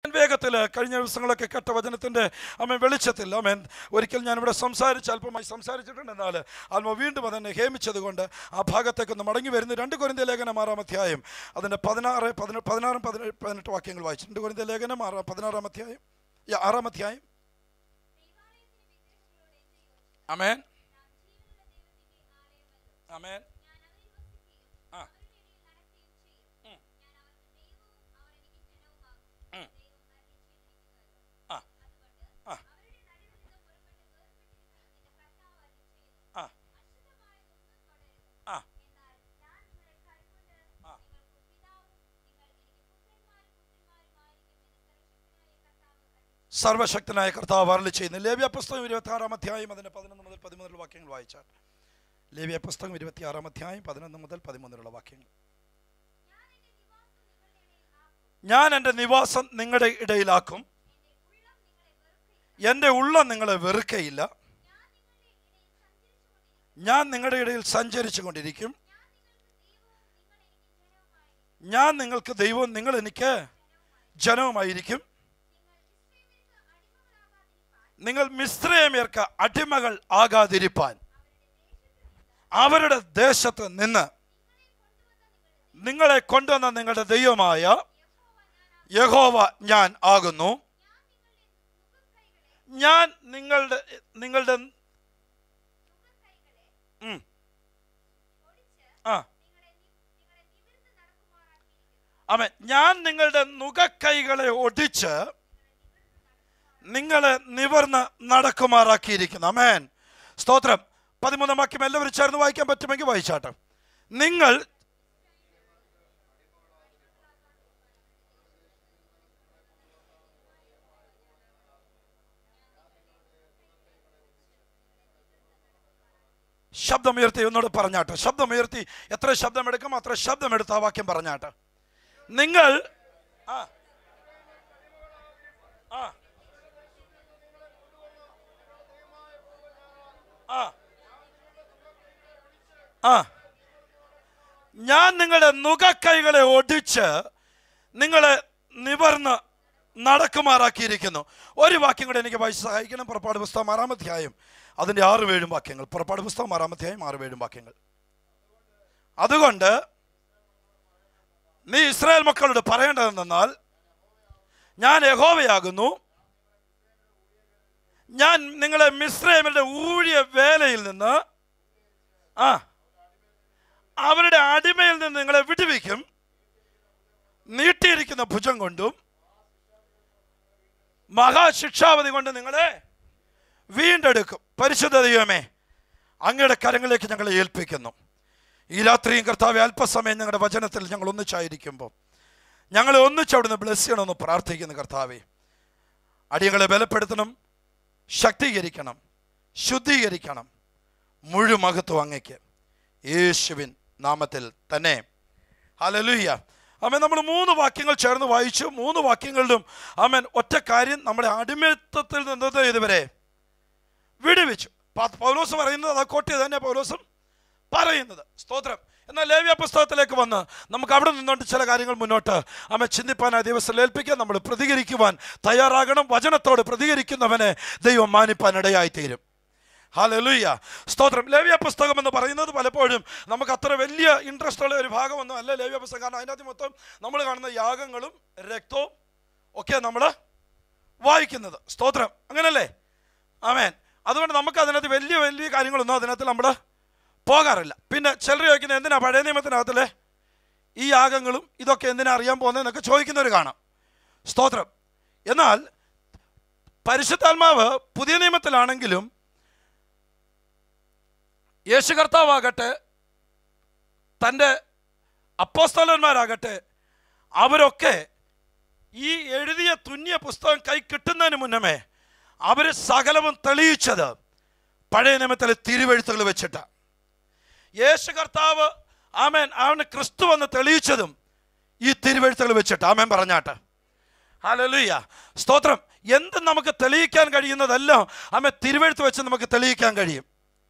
വേഗത്തിൽ കഴിഞ്ഞ ദിവസങ്ങളൊക്കെ കേട്ട വചനത്തിൻ്റെ അമ്മ വെളിച്ചത്തിൽ അമ്മൻ ഒരിക്കൽ ഞാനിവിടെ സംസാരിച്ച് അല്പമായി സംസാരിച്ചിട്ടുണ്ട് എന്നാൽ ആത്മ വീണ്ടും അതെന്നെ ഹേമിച്ചത് കൊണ്ട് ആ ഭാഗത്തേക്കൊന്ന് മടങ്ങി വരുന്നു രണ്ട് കൊരിന്ത ലേഖനം ആറാം അധ്യായം അതിൻ്റെ പതിനാറ് പതിനെ പതിനാറും പതിനേഴ് പതിനെട്ട് വാക്യങ്ങൾ വായിച്ചു രണ്ട് കൊരിന്ത ലേഖനം ആറാം പതിനാറാം അധ്യായം യാ, ആറാം അധ്യായം അമേൻ അമേൻ ആ ആ ആ ആ ആ സർവശക്തനായ കർത്താവ് അരളി ചെയ്യുന്നു ലേവ്യ പുസ്തകം ഇരുപത്തി ആറാം അധ്യായം അതിൻ്റെ പതിനൊന്ന് മുതൽ പതിമൂന്നിലുള്ള വാക്യങ്ങൾ വായിച്ചാൽ ലേവ്യ പുസ്തകം ഇരുപത്തി ആറാം അധ്യായം പതിനൊന്ന് മുതൽ പതിമൂന്നിലുള്ള വാക്യങ്ങൾ ഞാൻ എൻ്റെ നിവാസം നിങ്ങളുടെ ഇടയിലാക്കും എൻ്റെ ഉള്ളം നിങ്ങളെ വെറുക്കയില്ല ഞാൻ നിങ്ങളുടെ ഇടയിൽ സഞ്ചരിച്ചു കൊണ്ടിരിക്കും ഞാൻ നിങ്ങൾക്ക് ദൈവവും നിങ്ങൾ എനിക്ക് ജനവുമായിരിക്കും നിങ്ങൾ മിശ്രയമേർക്ക് അടിമകൾ ആകാതിരിപ്പാൻ അവരുടെ ദേശത്ത് നിന്ന് നിങ്ങളെ കൊണ്ടുവന്ന നിങ്ങളുടെ ദൈവമായ യഹോവ ഞാൻ ആകുന്നു ഞാൻ നിങ്ങളുടെ നിങ്ങളുടെ ഉം. ആ അമേ ഞാൻ നിങ്ങളുടെ നുകക്കൈകളെ ഒടിച്ച് നിങ്ങളെ നിവർന്ന് നടക്കുമാറാക്കിയിരിക്കുന്നു അമേൻ സ്തോത്രം പതിമൂന്നാം വാക്യം എല്ലാവരും ചേർന്ന് വായിക്കാൻ പറ്റുമെങ്കിൽ വായിച്ചാട്ടെ നിങ്ങൾ ശബ്ദമുയർത്തി ഒന്നുകൂടെ പറഞ്ഞാട്ടെ ശബ്ദമുയർത്തി എത്ര ശബ്ദമെടുക്കും അത്ര ശബ്ദമെടുത്ത് ആ വാക്യം പറഞ്ഞാട്ടെ നിങ്ങൾ ആ ആ ആ ആ ഞാൻ നിങ്ങളുടെ നുകക്കൈകളെ ഒടിച്ച് നിങ്ങളെ നിവർന്ന് നടക്കുമാറാക്കിയിരിക്കുന്നു ഒരു വാക്യം കൂടെ എനിക്ക് വായിച്ച് സഹായിക്കണം പുറപ്പാട് പുസ്തകം ആറാം അധ്യായം അതിൻ്റെ ആറ് ഏഴും വാക്യങ്ങൾ പുറപ്പാട് പുസ്തകം ആറാം അധ്യായം ആറ് ഏഴും വാക്യങ്ങൾ അതുകൊണ്ട് നീ ഇസ്രായേൽ മക്കളോട് പറയേണ്ടതെന്നാൽ ഞാൻ യഹോവയാകുന്നു ഞാൻ നിങ്ങളെ മിശ്രൈമരുടെ ഊഴിയ വേലയിൽ നിന്ന് ആ അവരുടെ അടിമയിൽ നിന്ന് നിങ്ങളെ വിടുവിക്കും നീട്ടിയിരിക്കുന്ന ഭുജം കൊണ്ടും മഹാശിക്ഷാവധി കൊണ്ട് നിങ്ങളെ വീണ്ടെടുക്കും പരിശുദ്ധ ദൈവമേ അങ്ങയുടെ കരങ്ങളിലേക്ക് ഞങ്ങളെ ഏൽപ്പിക്കുന്നു ഈ രാത്രിയും കർത്താവ് അല്പസമയം ഞങ്ങളുടെ വചനത്തിൽ ഞങ്ങൾ ഒന്നിച്ചായിരിക്കുമ്പോൾ ഞങ്ങളെ ഒന്നിച്ച് അവിടുന്ന് ബ്ലസ് ചെയ്യണമെന്ന് പ്രാർത്ഥിക്കുന്നു കർത്താവെ അടിയങ്ങളെ ബലപ്പെടുത്തണം ശക്തീകരിക്കണം ശുദ്ധീകരിക്കണം മുഴുമഹത്വം അങ്ങയ്ക്ക് യേശുവിൻ നാമത്തിൽ തന്നെ ഹലലുയ്യ അമ്മൻ നമ്മൾ മൂന്ന് വാക്യങ്ങൾ ചേർന്ന് വായിച്ചു മൂന്ന് വാക്യങ്ങളിലും അമ്മൻ ഒറ്റ കാര്യം നമ്മുടെ അടിമത്തത്തിൽ നിന്നത് ഇതുവരെ വിടുവിച്ചു പ- പൗലോസ് പറയുന്നത് അതാ കോട്ടി തന്നെ പൗലോസും പറയുന്നത് സ്തോത്രം എന്നാൽ ലേവ്യ പുസ്തകത്തിലേക്ക് വന്ന് നമുക്ക് അവിടെ നിന്നുകൊണ്ട് ചില കാര്യങ്ങൾ മുന്നോട്ട് അമ്മ ചിന്തിപ്പാനായി ദിവസം ഏൽപ്പിക്കാൻ നമ്മൾ പ്രതികരിക്കുവാൻ തയ്യാറാകണം വചനത്തോട് പ്രതികരിക്കുന്നവനെ ദൈവം മാനിപ്പാൻ ഇടയായിത്തീരും ഹാലലുയ്യ സ്തോത്രം ലേവ്യ പുസ്തകം എന്ന് പറയുന്നത് പലപ്പോഴും നമുക്ക് അത്ര വലിയ ഇൻട്രസ്റ്റ് ഉള്ള ഒരു ഭാഗമൊന്നും അല്ല ലേവ്യ പുസ്തകം കാരണം അതിനകത്ത് മൊത്തം നമ്മൾ കാണുന്ന യാഗങ്ങളും രക്തവും ഒക്കെ നമ്മൾ വായിക്കുന്നത് സ്തോത്രം അങ്ങനല്ലേ ആമേൻ അതുകൊണ്ട് നമുക്ക് അതിനകത്ത് വലിയ വലിയ കാര്യങ്ങളൊന്നും അതിനകത്ത് നമ്മൾ പോകാറില്ല പിന്നെ ചിലർ ചോദിക്കുന്നത് എന്തിനാ പഴയ നിയമത്തിനകത്തിലെ ഈ യാഗങ്ങളും ഇതൊക്കെ എന്തിനാ അറിയാൻ പോകുന്നതെന്നൊക്കെ ചോദിക്കുന്നവർ കാണാം സ്തോത്രം എന്നാൽ പരിശുദ്ധാത്മാവ് പുതിയ നിയമത്തിലാണെങ്കിലും യേശു കർത്താവാകട്ടെ തൻ്റെ അപ്പോസ്തലന്മാരാകട്ടെ അവരൊക്കെ ഈ എഴുതിയ തുന്നിയ പുസ്തകം കൈ കിട്ടുന്നതിന് മുന്നമേ അവർ സകലവും തെളിയിച്ചത് പഴയ നിയമത്തിലെ തിരുവെഴുത്തുകൾ വെച്ചിട്ടാണ് യേശു കർത്താവ് ആമേൻ അവന് ക്രിസ്തു വന്ന് തെളിയിച്ചതും ഈ തിരുവെഴുത്തുകൾ വെച്ചിട്ട് ആമേൻ പറഞ്ഞാട്ട് ഹല്ലേലൂയ സ്തോത്രം എന്ത് നമുക്ക് തെളിയിക്കാൻ കഴിയുന്നതെല്ലാം ആമേ തിരുവെഴുത്ത് വെച്ച് നമുക്ക് തെളിയിക്കാൻ കഴിയും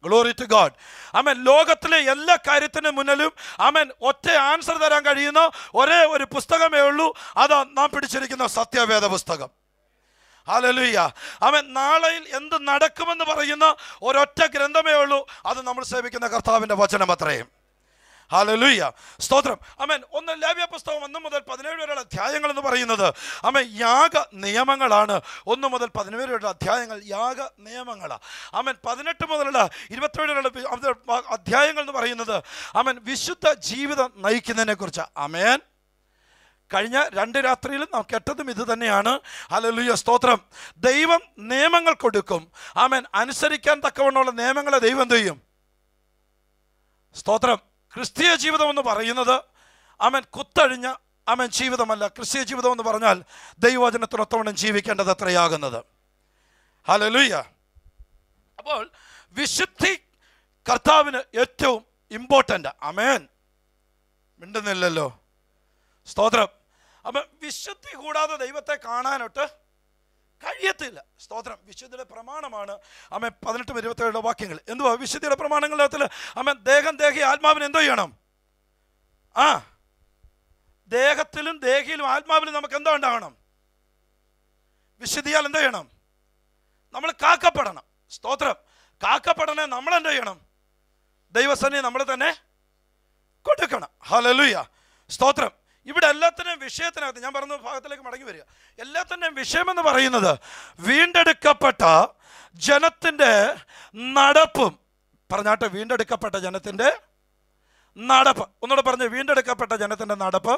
ഗ്ലോറി ടു ഗാഡ് അമൻ ലോകത്തിലെ എല്ലാ കാര്യത്തിന് മുന്നിലും അമൻ ഒറ്റ ആൻസർ തരാൻ കഴിയുന്ന ഒരേ ഒരു പുസ്തകമേ ഉള്ളൂ അത് നാം പിടിച്ചിരിക്കുന്ന സത്യവേദ പുസ്തകം ഹല്ലേലൂയ അവൻ നാളെയിൽ എന്ത് നടക്കുമെന്ന് പറയുന്ന ഒരൊറ്റ ഗ്രന്ഥമേ ഉള്ളൂ അത് നമ്മൾ സേവിക്കുന്ന കർത്താവിൻ്റെ വചനം അത്രയും ഹാലലൂയ സ്തോത്രം അമൻ ഒന്ന് ലാവ്യ പുസ്തകം ഒന്ന് മുതൽ പതിനേഴ് വരെയുള്ള അധ്യായങ്ങൾ എന്ന് പറയുന്നത് അമൻ യാഗ നിയമങ്ങളാണ് ഒന്ന് മുതൽ പതിനേഴ് വരെയുള്ള അധ്യായങ്ങൾ യാഗ നിയമങ്ങളാണ് അമൻ പതിനെട്ട് മുതലുള്ള ഇരുപത്തേഴ് വരെയുള്ള വി- അത് അധ്യായങ്ങൾ എന്ന് പറയുന്നത് അമൻ വിശുദ്ധ ജീവിതം നയിക്കുന്നതിനെ കുറിച്ച് അമേൻ കഴിഞ്ഞ രണ്ട് രാത്രിയിലും നാം കേട്ടതും ഇത് തന്നെയാണ് ഹല്ലേലൂയ സ്തോത്രം ദൈവം നിയമങ്ങൾ കൊടുക്കും ആമൻ അനുസരിക്കാൻ തക്കവണ്ണമുള്ള നിയമങ്ങളെ ദൈവം എന്ത് ചെയ്യും സ്തോത്രം ക്രിസ്തീയ ജീവിതം എന്ന് പറയുന്നത് അവൻ കുത്തഴിഞ്ഞ അവൻ ജീവിതമല്ല ക്രിസ്തീയ ജീവിതം എന്ന് പറഞ്ഞാൽ ദൈവവചനത്തിനൊത്തവണ്ണം ജീവിക്കേണ്ടത് എത്രയാകുന്നത് ഹല്ലേലൂയ അപ്പോൾ വിശുദ്ധി കർത്താവിന് ഏറ്റവും ഇമ്പോർട്ടൻ്റ് അമേൻ മിണ്ടുന്നില്ലല്ലോ സ്തോത്രം അപ്പം വിശുദ്ധി കൂടാതെ ദൈവത്തെ കാണാനൊട്ട് കഴിയത്തില്ല സ്തോത്രം വിശുദ്ധിയുടെ പ്രമാണമാണ് അമ്മ പതിനെട്ടും ഇരുപത്തേഴ് വാക്യങ്ങൾ എന്തുവാ വിശുദ്ധിയുടെ പ്രമാണങ്ങളിൽ അമ്മ ദേഹം ദേഹി ആത്മാവിന് എന്തോ ചെയ്യണം ആ ദേഹത്തിലും ദേഹിയിലും ആത്മാവിലും നമുക്ക് എന്തോ ഉണ്ടാകണം വിശുദ്ധിയാൽ എന്തോ ചെയ്യണം നമ്മൾ കാക്കപ്പെടണം സ്തോത്രം കാക്കപ്പെടണേ നമ്മൾ എന്തോ ചെയ്യണം ദൈവസന്നെ നമ്മൾ തന്നെ കൊടുക്കണം ഹലലുയ സ്തോത്രം ഇവിടെ എല്ലാത്തിനെയും വിഷയത്തിനകത്ത് ഞാൻ പറഞ്ഞ ഭാഗത്തിലേക്ക് മടങ്ങി വരിക എല്ലാത്തിൻ്റെയും വിഷയമെന്ന് പറയുന്നത് വീണ്ടെടുക്കപ്പെട്ട ജനത്തിൻ്റെ നടപ്പും പറഞ്ഞാട്ടെ വീണ്ടെടുക്കപ്പെട്ട ജനത്തിൻ്റെ നടപ്പ് ഒന്നുകൂടെ പറഞ്ഞ് വീണ്ടെടുക്കപ്പെട്ട ജനത്തിൻ്റെ നടപ്പ്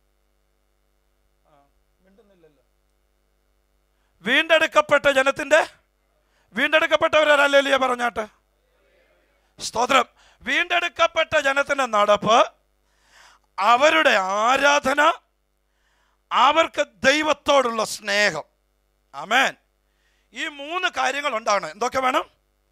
വീണ്ടെടുക്കപ്പെട്ട ജനത്തിൻ്റെ വീണ്ടെടുക്കപ്പെട്ടവരല്ലേ പറഞ്ഞാട്ടെ സ്തോത്രം വീണ്ടെടുക്കപ്പെട്ട ജനത്തിൻ്റെ നടപ്പ് അവരുടെ ആരാധന അവർക്ക് ദൈവത്തോടുള്ള സ്നേഹം അമേൻ ഈ മൂന്ന് കാര്യങ്ങൾ ഉണ്ടാകണം എന്തൊക്കെ വേണം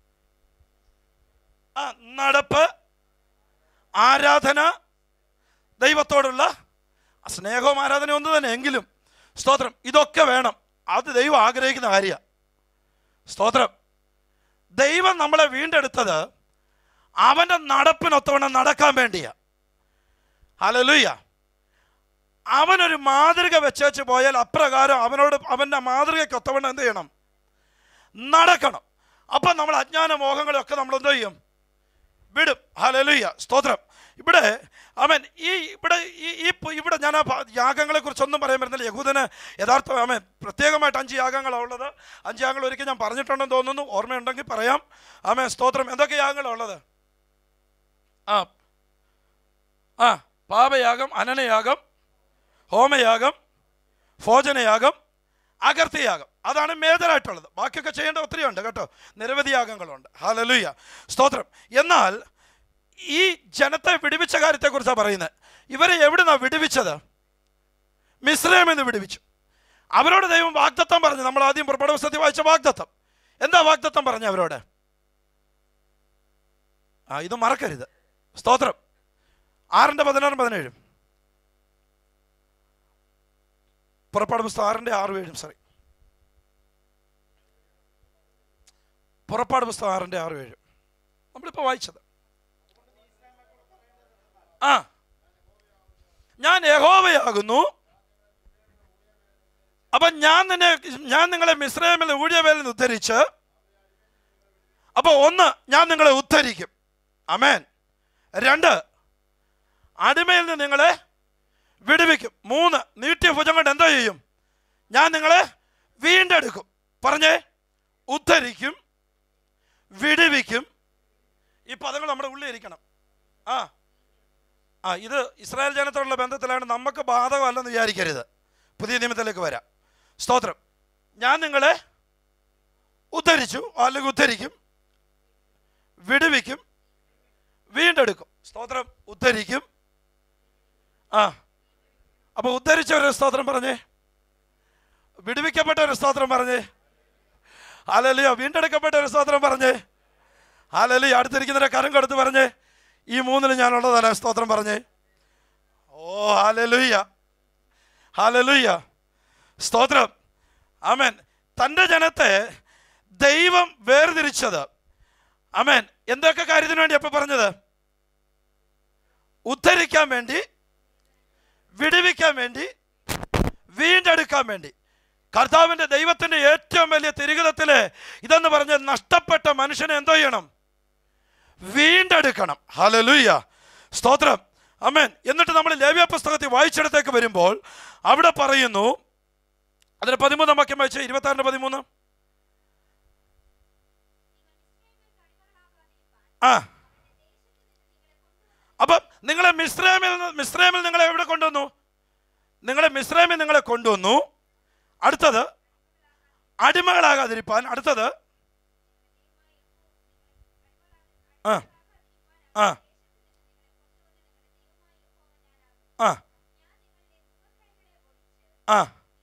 ആ നടപ്പ് ആരാധന ദൈവത്തോടുള്ള സ്നേഹവും ആരാധനയും ഒന്ന് തന്നെ എങ്കിലും സ്തോത്രം ഇതൊക്കെ വേണം അത് ദൈവം ആഗ്രഹിക്കുന്ന കാര്യമാണ് സ്തോത്രം ദൈവം നമ്മളെ വീണ്ടെടുത്തത് അവൻ്റെ നടപ്പിനൊത്തവണ്ണം നടക്കാൻ വേണ്ടിയാ ഹലലുയ്യ അവനൊരു മാതൃക വെച്ചേച്ച് പോയാൽ അപ്രകാരം അവനോട് അവൻ്റെ മാതൃകയ്ക്ക് ഒത്തവണ്ണം എന്ത് ചെയ്യണം നടക്കണം അപ്പം നമ്മൾ അജ്ഞാന മോഹങ്ങളെയൊക്കെ നമ്മൾ എന്ത് ചെയ്യും വിടും ഹലലുയ്യ സ്തോത്രം ഇവിടെ അവൻ ഈ ഇവിടെ ഈ ഈ പ- ഇവിടെ ഞാൻ ആ ഭ- യാഗങ്ങളെ കുറിച്ചൊന്നും പറയാൻ പറ്റുന്നില്ല യഹൂദന് യഥാർത്ഥ അവൻ പ്രത്യേകമായിട്ട് അഞ്ച് യാഗങ്ങളാണ് ഉള്ളത് അഞ്ച് യാഗങ്ങൾ ഒരിക്കൽ ഞാൻ പറഞ്ഞിട്ടുണ്ടെന്ന് തോന്നുന്നു ഓർമ്മയുണ്ടെങ്കിൽ പറയാം ആമേ സ്തോത്രം എന്തൊക്കെ യാഗങ്ങളാണ് ഉള്ളത് ആ ആ പാപയാഗം അനനയാഗം ഹോമയാഗം ഭോജനയാഗം അകർത്തിയാഗം അതാണ് മേജറായിട്ടുള്ളത് ബാക്കിയൊക്കെ ചെയ്യേണ്ട ഒത്തിരി ഉണ്ട് കേട്ടോ നിരവധി യാഗങ്ങളുണ്ട് ഹാലലുയ്യ സ്തോത്രം എന്നാൽ ഈ ജനത്തെ വിടുവിച്ച കാര്യത്തെക്കുറിച്ചാണ് പറയുന്നത് ഇവരെ എവിടുന്നാണ് വിടുവിച്ചത് മിശ്രയം എന്ന് വിടുവിച്ചു അവരോട് ദൈവം വാഗ്ദത്തം പറഞ്ഞു നമ്മൾ ആദ്യം പുറപ്പാട് പുസ്തകത്തിൽ വായിച്ച വാഗ്ദത്തം എന്താ വാഗ്ദത്തം പറഞ്ഞു അവരോട് ആ ഇത് മറക്കരുത് സ്തോത്രം ആറിൻ്റെ പതിനാറും പതിനേഴും പുറപ്പാട് പുസ്തകം ആറിൻ്റെ ആറും ഏഴും സോറി പുറപ്പാട് പുസ്തകം ആറിൻ്റെ ആറും ഏഴും നമ്മളിപ്പോൾ വായിച്ചത് ആ ഞാൻ യഹോവയാകുന്നു അപ്പം ഞാൻ നിന്നെ ഞാൻ നിങ്ങളെ മിശ്രമിൽ ഊഴിയവേലിൽ നിന്ന് ഉദ്ധരിച്ച് അപ്പോൾ ഒന്ന് ഞാൻ നിങ്ങളെ ഉദ്ധരിക്കും അമേൻ രണ്ട് അടിമയിൽ നിന്ന് നിങ്ങളെ വിടുവിക്കും മൂന്ന് നീട്ടിയ ഭുജം കൊണ്ട് എന്തോ ചെയ്യും ഞാൻ നിങ്ങളെ വീണ്ടെടുക്കും പറഞ്ഞേ ഉദ്ധരിക്കും വിടുവിക്കും ഈ പദങ്ങൾ നമ്മുടെ ഉള്ളിൽ ഇരിക്കണം ആ ആ ഇത് ഇസ്രായേൽ ജനത്തോടുള്ള ബന്ധത്തിലാണ് നമുക്ക് ബാധകമല്ലെന്ന് വിചാരിക്കരുത് പുതിയ നിയമത്തിലേക്ക് വരാം സ്തോത്രം ഞാൻ നിങ്ങളെ ഉദ്ധരിച്ചു അല്ലെങ്കിൽ ഉദ്ധരിക്കും വിടുവിക്കും വീണ്ടെടുക്കും സ്തോത്രം ഉദ്ധരിക്കും ആ അപ്പോൾ ഉദ്ധരിച്ച ഒരു സ്തോത്രം പറഞ്ഞേ വിടുവിക്കപ്പെട്ട ഒരു സ്തോത്രം പറഞ്ഞേ ഹാലലിയോ വീണ്ടെടുക്കപ്പെട്ട ഒരു സ്തോത്രം പറഞ്ഞേ ഹാലലിയോ അടുത്തിരിക്കുന്നവരെ കരം കൊടുത്ത് പറഞ്ഞേ ഈ മൂന്നിൽ ഞാനുള്ളതല്ല സ്തോത്രം പറഞ്ഞേ ഓ ഹാലലുയ്യ ഹാലലുയ്യ സ്തോത്രം ആമേൻ തൻ്റെ ജനത്തെ ദൈവം വേർതിരിച്ചത് അമേൻ എന്തൊക്കെ കാര്യത്തിന് വേണ്ടി അപ്പൊ പറഞ്ഞത് ഉദ്ധരിക്കാൻ വേണ്ടി വിടുവിക്കാൻ വേണ്ടി വീണ്ടെടുക്കാൻ വേണ്ടി കർത്താവിന്റെ ദൈവത്തിന്റെ ഏറ്റവും വലിയ തിരുഗതത്തില് ഇതെന്ന് പറഞ്ഞ നഷ്ടപ്പെട്ട മനുഷ്യനെ എന്തോ ചെയ്യണം വീണ്ടെടുക്കണം ഹലലുയ്യ സ്തോത്രം അമേൻ എന്നിട്ട് നമ്മൾ ലേവ്യ പുസ്തകത്തിൽ വായിച്ചിടത്തേക്ക് വരുമ്പോൾ അവിടെ പറയുന്നു അതിന് പതിമൂന്നാം വാക്യം വായിച്ച ഇരുപത്തി ആറിന്റെ പതിമൂന്ന് ആ അപ്പം നിങ്ങളെ മിശ്രമിൽ മിശ്രമിൽ നിങ്ങളെ എവിടെ കൊണ്ടുവന്നു നിങ്ങളെ മിശ്രമിൽ നിങ്ങളെ കൊണ്ടുവന്നു അടുത്തത് അടിമകളാകാതിരിപ്പാൻ അടുത്തത് ആ ആ ആ ആ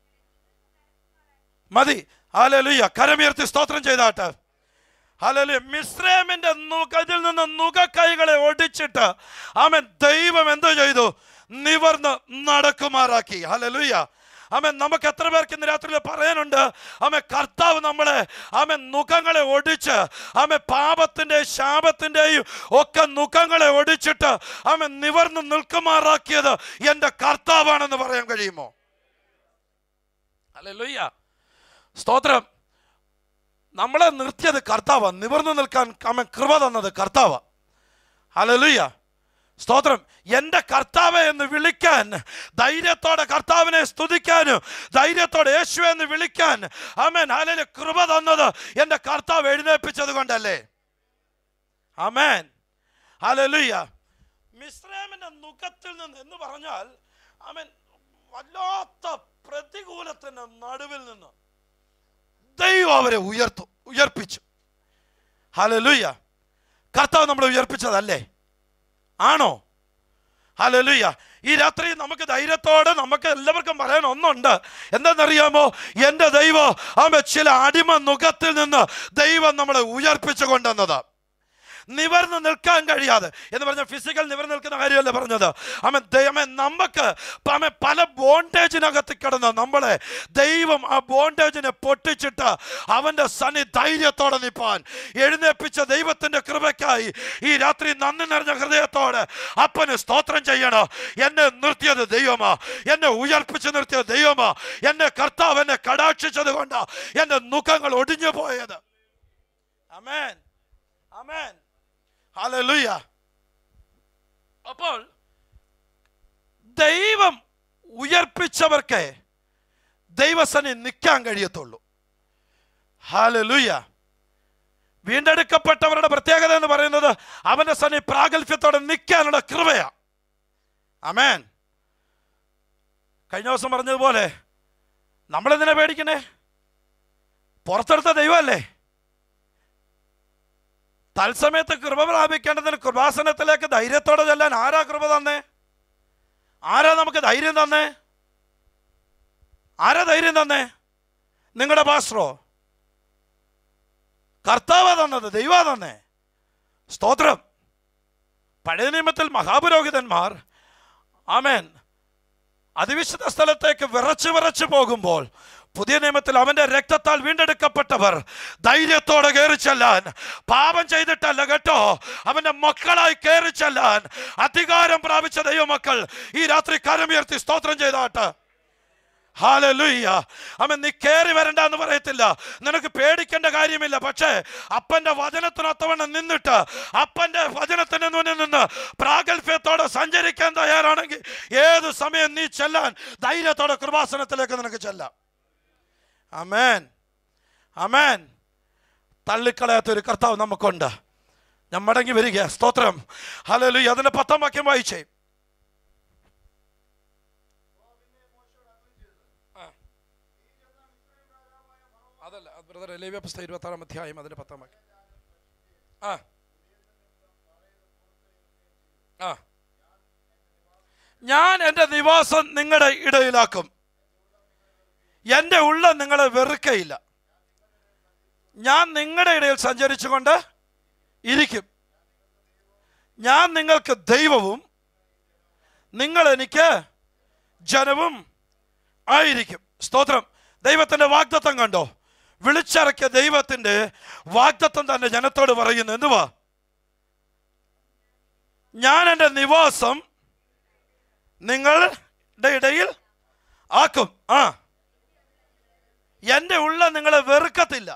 മതി ഹാലലുയ്യ കരമുയർത്തി സ്തോത്രം ചെയ്താട്ട് ഹാലലുയ മിശ്രമിന്റെ ഇതിൽ നിന്ന് നുകക്കൈകളെ ഒടിച്ചിട്ട് ആമൻ ദൈവം എന്തോ ചെയ്തു നിവർന്ന് നടക്കുമാറാക്കി ഹാലലുയ്യ ആമൻ നമുക്ക് എത്ര പേർക്ക് ഇന്ന് രാത്രിയിൽ പറയാനുണ്ട് ആമൻ കർത്താവ് നമ്മളെ ആമൻ മുഖങ്ങളെ ഒടിച്ച് ആമൻ പാപത്തിന്റെ ശാപത്തിന്റെയും ഒക്കെ മുഖങ്ങളെ ഒടിച്ചിട്ട് ആമൻ നിവർന്ന് നിൽക്കുമാറാക്കിയത് എൻ്റെ കർത്താവാണെന്ന് പറയാൻ കഴിയുമോ അല്ലെ സ്തോത്രം നമ്മളെ നിർത്തിയത് കർത്താവ നിവർന്നു നിൽക്കാൻ അമ്മ കൃപ തന്നത് കർത്താവ ഹലലുയ്യ സ്തോത്രം എൻ്റെ കർത്താവെ എന്ന് വിളിക്കാൻ ധൈര്യത്തോടെ കർത്താവിനെ സ്തുതിക്കാനും ധൈര്യത്തോടെ യേശു എന്ന് വിളിക്കാൻ അമേൻ ഹലല് കൃപ തന്നത് എൻ്റെ കർത്താവ് എഴുന്നേൽപ്പിച്ചത് കൊണ്ടല്ലേ അമേൻ ഹലലുയ്യ മിശ്രമിന്റെ മുഖത്തിൽ നിന്ന് എന്ന് പറഞ്ഞാൽ അമേൻ വല്ലാത്ത പ്രതികൂലത്തിന്റെ നടുവിൽ നിന്ന് ദൈവം അവരെ ഉയർത്തു ഉയർപ്പിച്ചു ഹലലുയ്യ കർത്താവ് നമ്മളെ ഉയർപ്പിച്ചതല്ലേ ആണോ ഹലലുയ്യ ഈ രാത്രി നമുക്ക് ധൈര്യത്തോടെ നമുക്ക് എല്ലാവർക്കും പറയാൻ ഒന്നുണ്ട് എന്താണെന്നറിയാമോ എൻ്റെ ദൈവം ആമ ചില അടിമ മുഖത്തിൽ നിന്ന് ദൈവം നമ്മളെ ഉയർപ്പിച്ചു കൊണ്ടുവന്നത് നിവർന്ന് നിൽക്കാൻ കഴിയാതെ എന്ന് പറഞ്ഞ ഫിസിക്കൽ നിവർന്ന് നിൽക്കുന്ന കാര്യമല്ല പറഞ്ഞത് അമ്മ ദൈവമേ നമുക്ക് അമ്മ പല ബോണ്ടേജിനകത്ത് കിടന്ന് നമ്മളെ ദൈവം ആ ബോണ്ടേജിനെ പൊട്ടിച്ചിട്ട് അവൻ്റെ സന്നി ധൈര്യത്തോടെ നിൽപ്പാൻ എഴുന്നേൽപ്പിച്ച ദൈവത്തിൻ്റെ കൃപയ്ക്കായി ഈ രാത്രി നന്ദി നിറഞ്ഞ ഹൃദയത്തോടെ അപ്പന് സ്തോത്രം ചെയ്യണം എന്നെ നിർത്തിയത് ദൈവമാ എന്നെ ഉയർപ്പിച്ച് നിർത്തിയത് ദൈവമാ എന്നെ കർത്താവ് എന്നെ കടാക്ഷിച്ചത് കൊണ്ട് എൻ്റെ മുഖങ്ങൾ ഒടിഞ്ഞു പോയത് അമേൻ അമേൻ ഹല്ലേലൂയ അപ്പോൾ ദൈവം ഉയർപ്പിച്ചവർക്ക് ദൈവസനി നിൽക്കാൻ കഴിയത്തുള്ളൂ ഹാലലുയ വീണ്ടെടുക്കപ്പെട്ടവരുടെ പ്രത്യേകത എന്ന് പറയുന്നത് അവന്റെ സനി പ്രാഗൽഭ്യത്തോടെ നിൽക്കാനുള്ള കൃപയാ അമേൻ കഴിഞ്ഞ ദിവസം പറഞ്ഞതുപോലെ നമ്മളെന്തിനാ പേടിക്കണേ പുറത്തെടുത്ത ദൈവമല്ലേ തത്സമയത്ത് കൃപ പ്രാപിക്കേണ്ടതിന് കൃപാസനത്തിലേക്ക് ധൈര്യത്തോടെ ചെല്ലാൻ ആരാ കൃപ തന്നേ ആരാ നമുക്ക് ധൈര്യം തന്നേ ആരാ ധൈര്യം തന്നേ നിങ്ങളുടെ പാസ്റ്ററോ കർത്താവ തന്നത് ദൈവ തന്നേ സ്തോത്രം പഴയ നിയമത്തിൽ മഹാപുരോഹിതന്മാർ ആമേൻ അതിവിശുദ്ധ സ്ഥലത്തേക്ക് വിറച്ച് വിറച്ച് പോകുമ്പോൾ പുതിയ നിയമത്തിൽ അവന്റെ രക്തത്താൽ വീണ്ടെടുക്കപ്പെട്ടവർ ധൈര്യത്തോടെ കയറി ചെല്ലാൻ പാപം ചെയ്തിട്ടല്ല കേട്ടോ അവന്റെ മക്കളായി കയറി ചെല്ലാൻ അധികാരം പ്രാപിച്ച ദൈവമക്കൾ ഈ രാത്രി കരമുയർത്തി സ്തോത്രം ചെയ്താട്ട് ഹാലലുയ്യ അവൻ നീ കയറി വരണ്ട എന്ന് പറയത്തില്ല നിനക്ക് പേടിക്കേണ്ട കാര്യമില്ല പക്ഷേ അപ്പന്റെ വചനത്തിനൊത്തവണ്ണം നിന്നിട്ട് അപ്പന്റെ വചനത്തിന് മുന്നിൽ നിന്ന് പ്രാഗൽഭ്യത്തോടെ സഞ്ചരിക്കാൻ തയ്യാറാണെങ്കിൽ ഏത് സമയം നീ ചെല്ലാൻ ധൈര്യത്തോടെ കൃപാസനത്തിലേക്ക് നിനക്ക് ചെല്ലാം അമേൻ അമേൻ തള്ളിക്കളയാത്ത ഒരു കർത്താവ് നമുക്കുണ്ട് ഞാൻ മടങ്ങി വരിക സ്തോത്രം ഹലലുയ്യ അതിന്റെ പത്താം വാക്യം വായിച്ചേ അതല്ല ബ്രദർ ലേവ്യ പുസ്തകം ഇരുപത്തി ആറാം അധ്യായം അതിന്റെ പത്താം വാക്യം ആ ആ ഞാൻ എൻ്റെ നിവാസം നിങ്ങളുടെ ഇടയിലാക്കും എൻ്റെ ഉള്ള നിങ്ങളെ വെറുക്കയില്ല ഞാൻ നിങ്ങളുടെ ഇടയിൽ സഞ്ചരിച്ചുകൊണ്ട് ഇരിക്കും ഞാൻ നിങ്ങൾക്ക് ദൈവവും നിങ്ങൾ എനിക്ക് ജനവും ആയിരിക്കും സ്തോത്രം ദൈവത്തിന്റെ വാഗ്ദത്തം കണ്ടോ വിളിച്ചിറക്കിയ ദൈവത്തിന്റെ വാഗ്ദത്വം തന്നെ ജനത്തോട് പറയുന്നു എന്തുവാ ഞാൻ എൻ്റെ നിവാസം നിങ്ങളുടെ ഇടയിൽ ആക്കും ആ എൻ്റെ ഉള്ള നിങ്ങളെ വെറുക്കത്തില്ല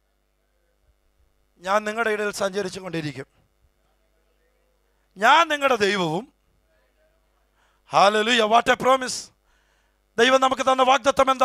ഞാൻ നിങ്ങളുടെ ഇടയിൽ സഞ്ചരിച്ചു കൊണ്ടിരിക്കും ഞാൻ നിങ്ങളുടെ ദൈവവും ഹാലലുയ വാട്ട് എ പ്രോമിസ് ദൈവം നമുക്ക് തന്ന വാഗ്ദത്തം എന്താ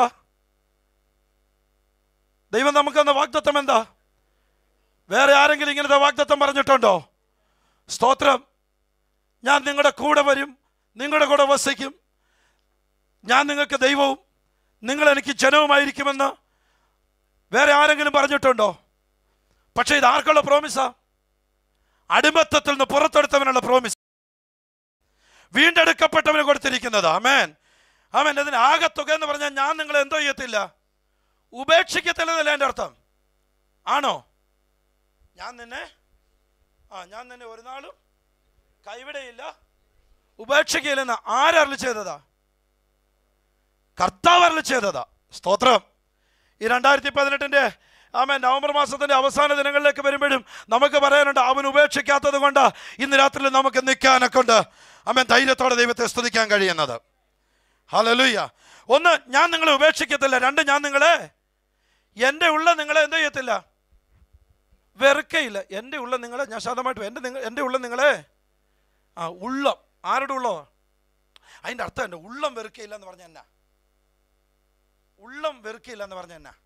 ദൈവം നമുക്ക് തന്ന വാഗ്ദത്തം എന്താ വേറെ ആരെങ്കിലും ഇങ്ങനത്തെ വാഗ്ദത്തം പറഞ്ഞിട്ടുണ്ടോ സ്തോത്രം ഞാൻ നിങ്ങളുടെ കൂടെ വരും നിങ്ങളുടെ കൂടെ വസിക്കും ഞാൻ നിങ്ങൾക്ക് ദൈവവും നിങ്ങൾ എനിക്ക് ജനവുമായിരിക്കുമെന്ന് വേറെ ആരെങ്കിലും പറഞ്ഞിട്ടുണ്ടോ പക്ഷേ ഇത് ആർക്കുള്ള പ്രോമിസാ അടിമത്തത്തിൽ നിന്ന് പുറത്തെടുത്തവനുള്ള പ്രോമിസ് വീണ്ടെടുക്കപ്പെട്ടവന് കൊടുത്തിരിക്കുന്നത് ആമേൻ ആമേൻ അതിന് ആകത്തുക എന്ന് പറഞ്ഞാൽ ഞാൻ നിങ്ങളെ എന്തോ ചെയ്യത്തില്ല ഉപേക്ഷിക്കത്തില്ലെന്നല്ല എൻ്റെ അർത്ഥം ആണോ ഞാൻ നിന്നെ ആ ഞാൻ നിന്നെ ഒരു നാളും കൈവിടയില്ല ഉപേക്ഷിക്കയില്ലെന്ന് ആരറിൽ ചെയ്തതാ കർത്താവ് അരുളി ചെയ്തതാ സ്തോത്രം ഈ രണ്ടായിരത്തി പതിനെട്ടിൻ്റെ ആമേൻ നവംബർ മാസത്തിന്റെ അവസാന ദിനങ്ങളിലേക്ക് വരുമ്പോഴും നമുക്ക് പറയാനുണ്ട് അവൻ ഉപേക്ഷിക്കാത്തത് കൊണ്ട് ഇന്ന് രാത്രിയിൽ നമുക്ക് നിൽക്കാനൊക്കെ ഉണ്ട് ആമേൻ ധൈര്യത്തോടെ ദൈവത്തെ സ്തുതിക്കാൻ കഴിയുന്നത് ഹലലുയ്യ ഒന്ന് ഞാൻ നിങ്ങളെ ഉപേക്ഷിക്കത്തില്ല രണ്ട് ഞാൻ നിങ്ങളെ എൻ്റെ ഉള്ള നിങ്ങളെ എന്ത് ചെയ്യത്തില്ല വെറുക്കയില്ല എൻ്റെ ഉള്ള നിങ്ങളെ ഞാൻ ശാന്തമായിട്ട് എൻ്റെ നിങ്ങൾ എൻ്റെ ഉള്ള നിങ്ങളെ ആ ഉള്ളം ആരുടെ ഉള്ളോ അതിൻ്റെ അർത്ഥം എൻ്റെ ഉള്ളം വെറുക്കയില്ല എന്ന് പറഞ്ഞ എന്നാ ഉള്ളം വെറുക്കയില്ല എന്ന് പറഞ്ഞ എന്നാ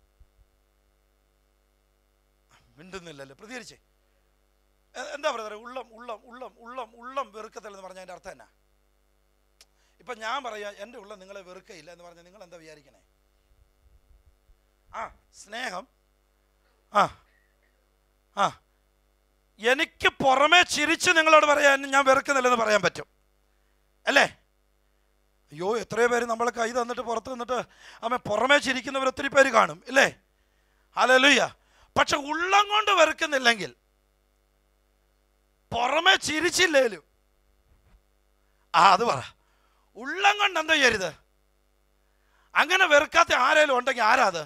മിണ്ടുന്നില്ലല്ലോ പ്രതികരിച്ചേ എ- എന്താ ബ്രദറെ ഉള്ളം ഉള്ളം ഉള്ളം ഉള്ളം ഉള്ളം വെറുക്കത്തില്ല എന്ന് പറഞ്ഞ അതിൻ്റെ അർത്ഥം എന്നാ ഇപ്പം ഞാൻ പറയാം എൻ്റെ ഉള്ളം നിങ്ങളെ വെറുക്കയില്ല എന്ന് പറഞ്ഞാൽ നിങ്ങൾ എന്താ വിചാരിക്കണേ ആ സ്നേഹം ആ ആ എനിക്ക് പുറമേ ചിരിച്ച് നിങ്ങളോട് പറയാൻ ഞാൻ വെറുക്കുന്നില്ലെന്ന് പറയാൻ പറ്റും അല്ലേ അയ്യോ എത്രയോ പേര് നമ്മളെ കൈ തന്നിട്ട് പുറത്ത് നിന്നിട്ട് അമ്മ പുറമേ ചിരിക്കുന്നവർ ഒത്തിരി പേര് കാണും ഇല്ലേ അലലുയ്യ പക്ഷെ ഉള്ളം കൊണ്ട് വെറുക്കുന്നില്ലെങ്കിൽ പുറമേ ചിരിച്ചില്ലേലും ആ അത് പറ ഉള്ളം കൊണ്ട് എന്താ ചെയ്യരുത് അങ്ങനെ വെറുക്കാത്ത ആരേലും ഉണ്ടെങ്കിൽ ആരാ അത്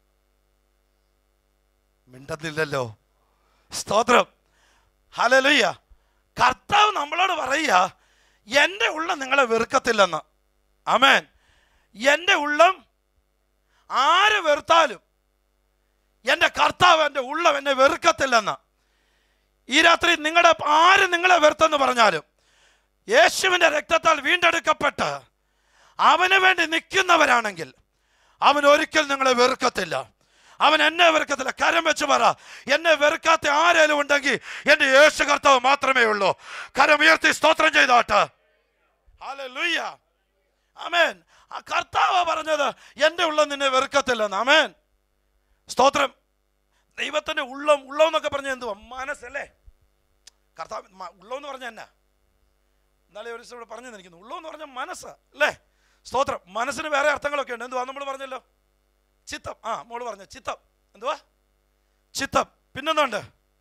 മിണ്ടുന്നില്ലല്ലോ സ്തോത്രം ഹലലുയ്യ കർത്താവ് നമ്മളോട് പറയുക എൻ്റെ ഉള്ളം നിങ്ങളെ വെറുക്കത്തില്ലെന്ന് അമേൻ എൻ്റെ ഉള്ളം ആര് വെറുത്താലും എൻ്റെ കർത്താവ് എൻ്റെ ഉള്ളം എന്നെ വെറുക്കത്തില്ലെന്ന് ഈ രാത്രി നിങ്ങളുടെ ആര് നിങ്ങളെ വെറുത്തെന്ന് പറഞ്ഞാലും യേശുവിൻ്റെ രക്തത്താൽ വീണ്ടെടുക്കപ്പെട്ട് അവന് വേണ്ടി നിൽക്കുന്നവരാണെങ്കിൽ അവൻ ഒരിക്കൽ നിങ്ങളെ വെറുക്കത്തില്ല അവൻ എന്നെ വെറുക്കത്തില്ല കരം വെച്ച് പറ എന്നെ വെറുക്കാത്ത ആരേലും ഉണ്ടെങ്കിൽ എൻ്റെ യേശു കർത്താവ് മാത്രമേ ഉള്ളൂ കരം ഉയർത്തി സ്തോത്രം ചെയ്താട്ട് ഹല്ലേലൂയ ആമേൻ ആ കർത്താവ് പറഞ്ഞത് എൻ്റെ ഉള്ളം നിന്നെ വെറുക്കത്തില്ലെന്ന് ആമേൻ സ്തോത്രം ദൈവത്തിന്റെ ഉള്ളം ഉള്ളം എന്നൊക്കെ പറഞ്ഞ എന്തുവാ മനസ്സല്ലേ കർത്താവ് മ- ഉള്ളം എന്ന് പറഞ്ഞ എന്നാ എന്നാലേ ഒരു ദിവസം ഇവിടെ പറഞ്ഞു തന്നിരിക്കുന്നു ഉള്ളം എന്ന് പറഞ്ഞാൽ മനസ്സ് അല്ലേ സ്തോത്രം മനസ്സിന് വേറെ അർത്ഥങ്ങളൊക്കെ ഉണ്ട് എന്തുവാ നമ്മൾ പറഞ്ഞല്ലോ ചിത്തം ആ മോള് പറഞ്ഞു ചിത്തം എന്തുവാ ചിത്തം പിന്നെന്തുണ്ട്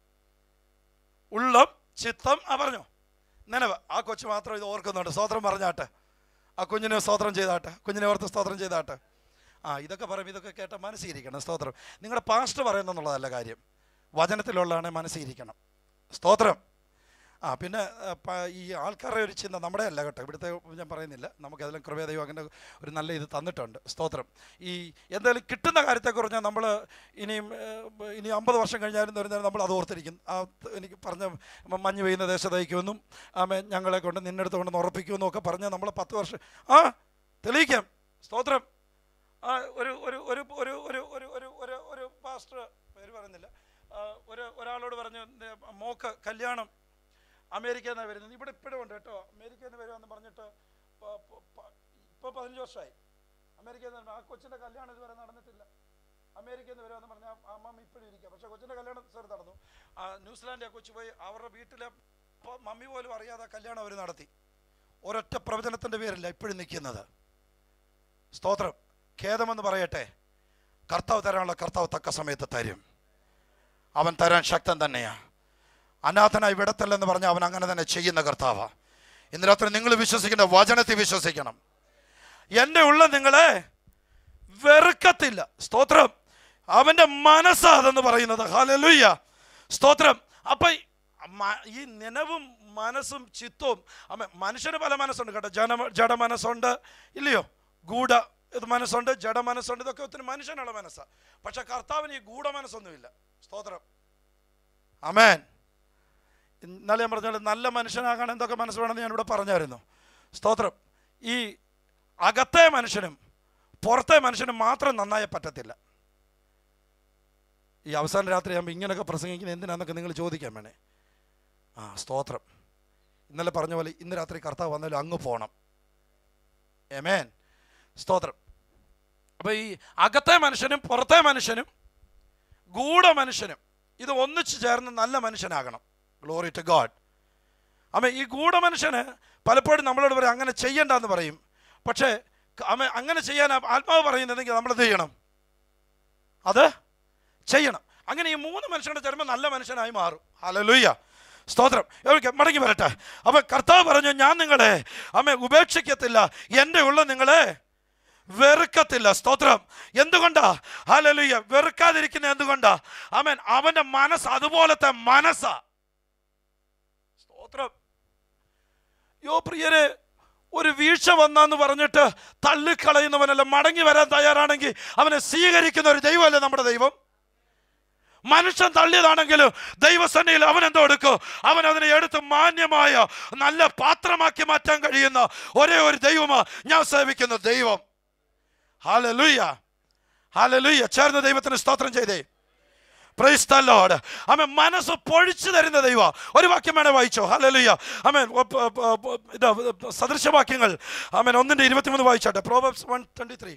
ഉള്ളം ചിത്തം ആ പറഞ്ഞോ നനവ് ആ കൊച്ചു മാത്രം ഇത് ഓർക്കുന്നുണ്ട് സ്തോത്രം പറഞ്ഞാട്ടെ ആ കുഞ്ഞിനെ സ്തോത്രം ചെയ്താട്ടെ കുഞ്ഞിനെ ഓർത്ത് സ്തോത്രം ചെയ്താട്ടെ ആ ഇതൊക്കെ പറയും ഇതൊക്കെ കേട്ട മനസ്സിരിക്കണം സ്തോത്രം നിങ്ങളുടെ പാസ്റ്റ് പറയുന്നെന്നുള്ളതല്ല കാര്യം വചനത്തിലുള്ളതാണ് മനസ്സിരിക്കണം സ്തോത്രം ആ പിന്നെ ആ, പ- ഈ ആൾക്കാരുടെ ഒരു ചിന്ത നമ്മുടെ അല്ല കേട്ടോ ഇവിടുത്തെ ഞാൻ പറയുന്നില്ല നമുക്കതെല്ലാം കൃപേദൈവം അങ്ങനെ ഒരു നല്ല ഇത് തന്നിട്ടുണ്ട് സ്തോത്രം ഈ എന്തായാലും കിട്ടുന്ന കാര്യത്തെക്കുറിച്ച് നമ്മൾ ഇനിയും ഏ, ഇനി അമ്പത് വർഷം കഴിഞ്ഞാലും വരുന്നതിന് നമ്മൾ അത് ഓർത്തിരിക്കും ആ ത- എനിക്ക് പറഞ്ഞ മ- മഞ്ഞ് പെയ്യുന്ന ദേശത്തയക്കുമെന്നും ആമേ ഞങ്ങളെ കൊണ്ട് നിന്നെടുത്ത് കൊണ്ടെന്ന് ഉറപ്പിക്കുമെന്നും ഒക്കെ പറഞ്ഞ് നമ്മൾ പത്ത് വർഷം ആ തെളിയിക്കാം സ്തോത്രം ആ ഒരു ഒരു ഒരു ഒരു ഒരു ഒരു ഒരു ഒരു ഒരു പാസ്റ്റർ പേര് പറയുന്നില്ല ആ, ഒരു ഒരാളോട് പറഞ്ഞു "ദേ, മോക്ക് കല്യാണം അമേരിക്കയിൽ നിന്നാണ് വരുന്നത് ഇവിടെ ഇപ്പോഴും ഉണ്ട് കേട്ടോ അമേരിക്കയിൽ നിന്ന് വരുമെന്ന് പറഞ്ഞിട്ട് ഇപ്പോൾ പതിനഞ്ച് വർഷമായി അമേരിക്കയിൽ നിന്ന് ആ കൊച്ചിൻ്റെ കല്യാണം ഇതുവരെ നടന്നിട്ടില്ല അമേരിക്കയിൽ നിന്ന് വരുമെന്ന് പറഞ്ഞാൽ അമ്മ ഇപ്പോഴും ഇരിക്കുക പക്ഷേ കൊച്ചിൻ്റെ കല്യാണം സാർ നടന്നു ആ ന്യൂസിലാൻഡ് ആ കൊച്ചു പോയി അവരുടെ വീട്ടിലെ പ- മമ്മി പോലും അറിയാതെ കല്യാണം അവർ നടത്തി ഒരൊറ്റ പ്രവചനത്തിൻ്റെ പേരില്ല ഇപ്പോഴും നിൽക്കുന്നത് സ്തോത്രം ഖേദമെന്ന് പറയട്ടെ കർത്താവ് തരാനുള്ള കർത്താവ് തക്ക സമയത്ത് തരും അവൻ തരാൻ ശക്തൻ തന്നെയാണ് അനാഥനായി വിടത്തല്ലെന്ന് പറഞ്ഞാൽ അവൻ അങ്ങനെ തന്നെ ചെയ്യുന്ന കർത്താവാ ഇന്ന് രാത്രി നിങ്ങൾ വിശ്വസിക്കുന്ന വചനത്തിൽ വിശ്വസിക്കണം എൻ്റെ ഉള്ള നിങ്ങളെ വെറുക്കത്തില്ല സ്തോത്രം അവന്റെ മനസ്സാ അതെന്ന് പറയുന്നത് ഹാലലുയ്യ സ്തോത്രം അപ്പൊ ഈ മ- ഈ നിലവും മനസ്സും ചിത്തവും അമ്മ മനുഷ്യന് പല മനസ്സുണ്ട് കേട്ടോ ജന ജഡ മനസ്സുണ്ട് ഇല്ലയോ ഗൂഢ ഇത് മനസ്സുണ്ട് ജഡ മനസ്സുണ്ട് ഇതൊക്കെ ഒത്തിരി മനുഷ്യനുള്ള മനസ്സാണ് പക്ഷെ കർത്താവിന് ഈ ഗൂഢ മനസ്സൊന്നുമില്ല സ്തോത്രം അമേൻ ഇന്നലെ ഞാൻ പറഞ്ഞ പോലെ നല്ല മനുഷ്യനാകാൻ എന്തൊക്കെ മനസ്സ് വേണമെന്ന് ഞാനിവിടെ പറഞ്ഞായിരുന്നു സ്തോത്രം ഈ അകത്തെ മനുഷ്യനും പുറത്തെ മനുഷ്യനും മാത്രം നന്നായി പറ്റത്തില്ല ഈ അവസാന രാത്രി ആകുമ്പോൾ ഇങ്ങനെയൊക്കെ പ്രസംഗിക്കുന്നത് എന്തിനാന്നൊക്കെ നിങ്ങൾ ചോദിക്കാൻ വേണേ ആ സ്തോത്രം ഇന്നലെ പറഞ്ഞ പോലെ ഇന്ന് രാത്രി കർത്താവ് വന്നാലും അങ്ങ് പോകണം എമേൻ സ്തോത്രം അപ്പോൾ ഈ അകത്തെ മനുഷ്യനും പുറത്തെ മനുഷ്യനും ഗൂഢ മനുഷ്യനും ഇത് ഒന്നിച്ചു ചേർന്ന് നല്ല മനുഷ്യനാകണം ഗ്ലോറി ടു ഗാഡ് അമ്മ ഈ ഗൂഢ മനുഷ്യന് പലപ്പോഴും നമ്മളോട് പറയും അങ്ങനെ ചെയ്യണ്ടെന്ന് പറയും പക്ഷേ അമ്മ അങ്ങനെ ചെയ്യാൻ ആത്മാവ് പറയുന്നതെങ്കിൽ നമ്മൾ എന്ത് ചെയ്യണം അത് ചെയ്യണം അങ്ങനെ ഈ മൂന്ന് മനുഷ്യരുടെ ചേരുമ്പോൾ നല്ല മനുഷ്യനായി മാറും ഹല്ലേലൂയ സ്തോത്രം ഇവർക്ക് മടങ്ങി വരട്ടെ അപ്പൊ കർത്താവ് പറഞ്ഞു ഞാൻ നിങ്ങളെ അമ്മ ഉപേക്ഷിക്കത്തില്ല എൻ്റെ ഉള്ള നിങ്ങളെ വെറുക്കത്തില്ല സ്തോത്രം എന്തുകൊണ്ടാ ഹല്ലേലൂയ വെറുക്കാതിരിക്കുന്ന എന്തുകൊണ്ടാ അമൻ അവന്റെ മനസ്സ് അതുപോലത്തെ മനസ്സാ സ്തോത്രം യോ പ്രിയരെ ഒരു വീഴ്ച വന്നെന്ന് പറഞ്ഞിട്ട് തള്ളിക്കളയുന്നവനല്ല മടങ്ങി വരാൻ തയ്യാറാണെങ്കിൽ അവനെ സ്വീകരിക്കുന്ന ഒരു ദൈവമല്ലേ നമ്മുടെ ദൈവം മനുഷ്യൻ തള്ളിയതാണെങ്കിലും ദൈവസന്നയിൽ അവൻ എന്തോ എടുക്കും അവൻ അതിനെ എടുത്ത് മാന്യമായ നല്ല പാത്രമാക്കി മാറ്റാൻ കഴിയുന്ന ഒരേ ഒരു ദൈവമാ ഞാൻ സേവിക്കുന്ന ദൈവം ഹാലലുയ്യ ഹാലലുയ്യ ചേർന്ന ദൈവത്തിന് സ്തോത്രം ചെയ്തേ പ്രൈസ് ദ ലോർഡ് അമേൻ മനസ്സ് പൊഴിച്ചു തരുന്ന ദൈവ ഒരു വാക്യം വേണേ വായിച്ചോ ഹല്ലേലൂയ അമേൻ ഒ- പ- പ- പ- ഇത് സദൃശവാക്യങ്ങൾ അമേൻ ഒന്നിന്റെ ഇരുപത്തിമൂന്ന് വായിച്ചാട്ടെ പ്രോബബ്സ് വൺ ട്വന്റി ത്രീ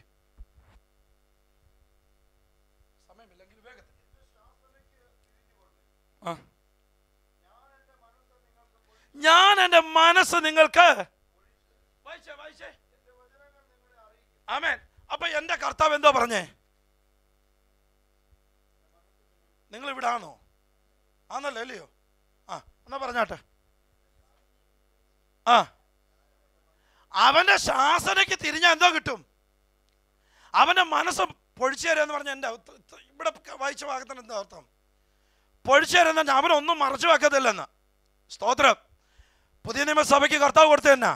ഞാൻ എൻ്റെ മനസ്സ് നിങ്ങൾക്ക് വായിച്ചേ വായിച്ചേ ആമേൻ അപ്പൊ എൻ്റെ കർത്താവ് എന്തോ പറഞ്ഞേ നിങ്ങൾ ഇവിടെ ആണോ ആന്നല്ലോ അല്ലയോ ആ എന്നാ പറഞ്ഞാട്ടെ ആ അവന്റെ ശാസനയ്ക്ക് തിരിഞ്ഞാൽ എന്തോ കിട്ടും അവന്റെ മനസ്സ് പൊഴിച്ചു തരാന്ന് പറഞ്ഞ എൻ്റെ അർത്ഥം- ത- ഇവിടെ വായിച്ച ഭാഗത്തിന് എന്താ അർത്ഥം പൊഴിച്ചു തരുന്ന അവനൊന്നും മറച്ചു വെക്കത്തില്ലെന്ന് സ്തോത്രം പുതിയ നിയമസഭയ്ക്ക് കർത്താവ് കൊടുത്തു തന്നെ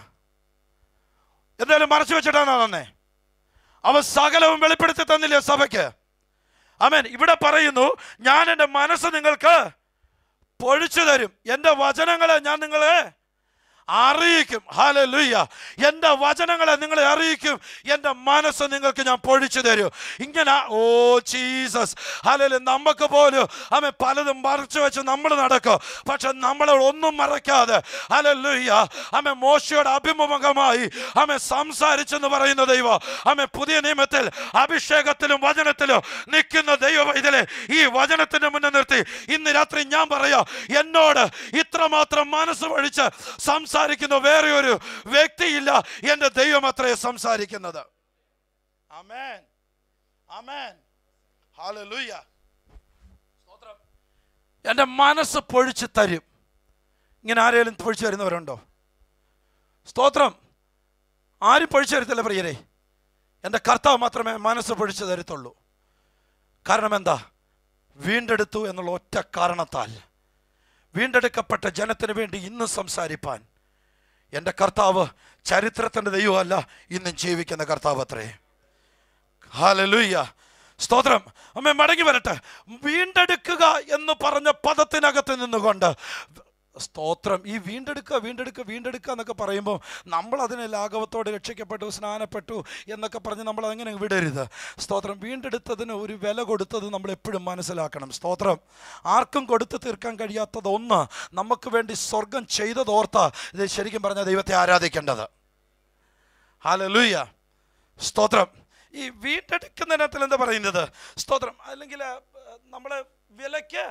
എന്തായാലും മറച്ചു വെച്ചിട്ടാണോ തന്നെ അവൻ സകലവും വെളിപ്പെടുത്തി തന്നില്ലേ സഭയ്ക്ക് അമേൻ ഇവിടെ പറയുന്നു ഞാൻ എൻ്റെ മനസ്സ് നിങ്ങൾക്ക് പൊഴിച്ചു തരും എൻ്റെ വചനങ്ങളെ ഞാൻ നിങ്ങളെ അറിയിക്കും ഹാലലുയ്യ എൻ്റെ വചനങ്ങളെ നിങ്ങളെ അറിയിക്കും എൻ്റെ മനസ്സ് നിങ്ങൾക്ക് ഞാൻ പൊഴിച്ചു തരും ഇങ്ങനെ ഓ ജീസസ് ഹാലല് നമുക്ക് പോലും അമ്മ പലതും മറച്ചു വെച്ച് നമ്മൾ നടക്കും പക്ഷെ നമ്മളെ ഒന്നും മറയ്ക്കാതെ ഹാലലുയ്യ അമ്മ മോശയുടെ അഭിമുഖമായി അമ്മ സംസാരിച്ചെന്ന് പറയുന്ന ദൈവം അമ്മ പുതിയ നിയമത്തിൽ അഭിഷേകത്തിലും വചനത്തിലും നിൽക്കുന്ന ദൈവം ഇതിലെ ഈ വചനത്തിന്റെ മുന്നിൽ നിർത്തി ഇന്ന് രാത്രി ഞാൻ പറയാം എന്നോട് ഇത്രമാത്രം മനസ്സ് വഴിച്ച് സംസാരിക്കുന്ന വേറെ ഒരു വ്യക്തിയില്ല എൻ്റെ ദൈവം അത്രേ സംസാരിക്കുന്നത് അമേൻ അമേൻ ഹല്ലേലൂയ സ്തോത്രം എൻ്റെ മനസ്സ് പൊഴിച്ച് തരും ഇങ്ങനെ ആരെങ്കിലും പൊഴിച്ചു തരുന്നവരുണ്ടോ സ്തോത്രം ആരും പൊഴിച്ചു തരത്തില്ല പ്രിയരെ എൻ്റെ കർത്താവ് മാത്രമേ മനസ്സ് പൊഴിച്ചു തരത്തുള്ളൂ കാരണം എന്താ വീണ്ടെടുത്തു എന്നുള്ള ഒറ്റ കാരണത്താൽ വീണ്ടെടുക്കപ്പെട്ട ജനത്തിന് വേണ്ടി ഇന്നും സംസാരിപ്പാൻ എൻ്റെ കർത്താവ് ചരിത്രത്തിൻ്റെ ദൈവമല്ല ഇന്നും ജീവിക്കുന്ന കർത്താവ് അത്രേ ഹാലലൂയ്യ സ്തോത്രം അമ്മ മടങ്ങി വരട്ടെ വീണ്ടെടുക്കുക എന്ന് പറഞ്ഞ പദത്തിനകത്ത് നിന്നുകൊണ്ട് സ്തോത്രം ഈ വീണ്ടെടുക്കുക വീണ്ടെടുക്കുക വീണ്ടെടുക്കുക എന്നൊക്കെ പറയുമ്പോൾ നമ്മൾ അതിനെ ലാഘവത്തോടെ രക്ഷിക്കപ്പെട്ടു സ്നാനപ്പെട്ടു എന്നൊക്കെ പറഞ്ഞ് നമ്മൾ അങ്ങനെ വിടരുത് സ്തോത്രം വീണ്ടെടുത്തതിന് ഒരു വില കൊടുത്തത് നമ്മൾ എപ്പോഴും മനസ്സിലാക്കണം സ്തോത്രം ആർക്കും കൊടുത്തു തീർക്കാൻ കഴിയാത്തത് ഒന്ന് നമുക്ക് വേണ്ടി സ്വർഗം ചെയ്തതോർത്ത ഇത് ശരിക്കും പറഞ്ഞ ദൈവത്തെ ആരാധിക്കേണ്ടത് ഹാലലൂയ സ്തോത്രം ഈ വീണ്ടെടുക്കുന്നതിനകത്തിൽ എന്താ പറയുന്നത് സ്തോത്രം അല്ലെങ്കിൽ നമ്മളെ വിലയ്ക്ക്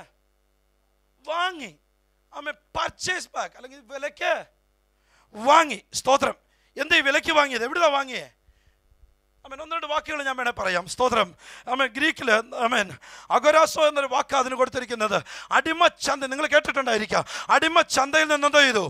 വാങ്ങി അമ്മ പർച്ചേസ് ബാക്ക് അല്ലെങ്കിൽ വിലയ്ക്ക് വാങ്ങി സ്തോത്രം എന്താ ഈ വിലയ്ക്ക് വാങ്ങിയത് എവിടുന്നാ വാങ്ങിയേ അമ്മൻ ഒന്ന് രണ്ട് വാക്കുകൾ ഞാൻ വേണേൽ പറയാം സ്തോത്രം അമ്മ ഗ്രീക്കിൽ അമ്മൻ അഗോരാസോ എന്നൊരു വാക്ക് അതിന് കൊടുത്തിരിക്കുന്നത് അടിമ ചന്ത നിങ്ങൾ കേട്ടിട്ടുണ്ടായിരിക്കാം അടിമ ചന്തയിൽ നിന്ന് എന്തോ ചെയ്തു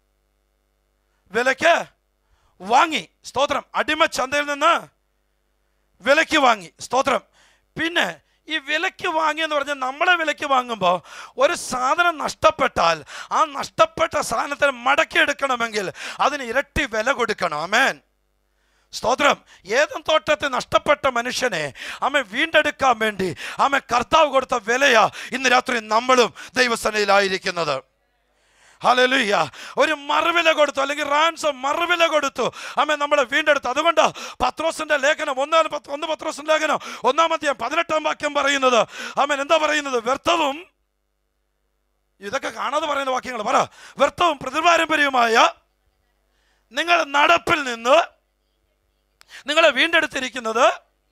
വിലയ്ക്ക് വാങ്ങി സ്തോത്രം അടിമ ചന്തയിൽ നിന്ന് വിലയ്ക്ക് വാങ്ങി സ്തോത്രം പിന്നെ ഈ വിലയ്ക്ക് വാങ്ങിയെന്ന് പറഞ്ഞാൽ നമ്മളെ വിലയ്ക്ക് വാങ്ങുമ്പോൾ ഒരു സാധനം നഷ്ടപ്പെട്ടാൽ ആ നഷ്ടപ്പെട്ട സാധനത്തിന് മടക്കിയെടുക്കണമെങ്കിൽ അതിന് ഇരട്ടി വില കൊടുക്കണം അമേൻ സ്തോത്രം ഏതും തോട്ടത്തിൽ നഷ്ടപ്പെട്ട മനുഷ്യനെ അമ്മ വീണ്ടെടുക്കാൻ വേണ്ടി അമ്മ കർത്താവ് കൊടുത്ത വിലയാ ഇന്ന് രാത്രി നമ്മളും ദൈവസനയിലായിരിക്കുന്നത് ഹല്ലേലൂയ ഒരു മറുവില കൊടുത്തു അല്ലെങ്കിൽ റാൻസം മറുവില കൊടുത്തു അമ്മ നമ്മളെ വീണ്ടെടുത്തു അതുകൊണ്ട് പത്രോസിന്റെ ലേഖനം ഒന്നാം പത്ത് ഒന്ന് പത്രോസിന്റെ ലേഖനം ഒന്നാമത്തെ പതിനെട്ടാം വാക്യം പറയുന്നത് അമ്മൻ എന്താ പറയുന്നത് വ്യർത്ഥവും ഇതൊക്കെ കാണാതെ പറയുന്ന വാക്യങ്ങൾ പറ വ്യർത്ഥവും പ്രതിപാരമ്പര്യവുമായ നിങ്ങൾ നടപ്പിൽ നിന്ന് നിങ്ങളെ വീണ്ടെടുത്തിരിക്കുന്നത്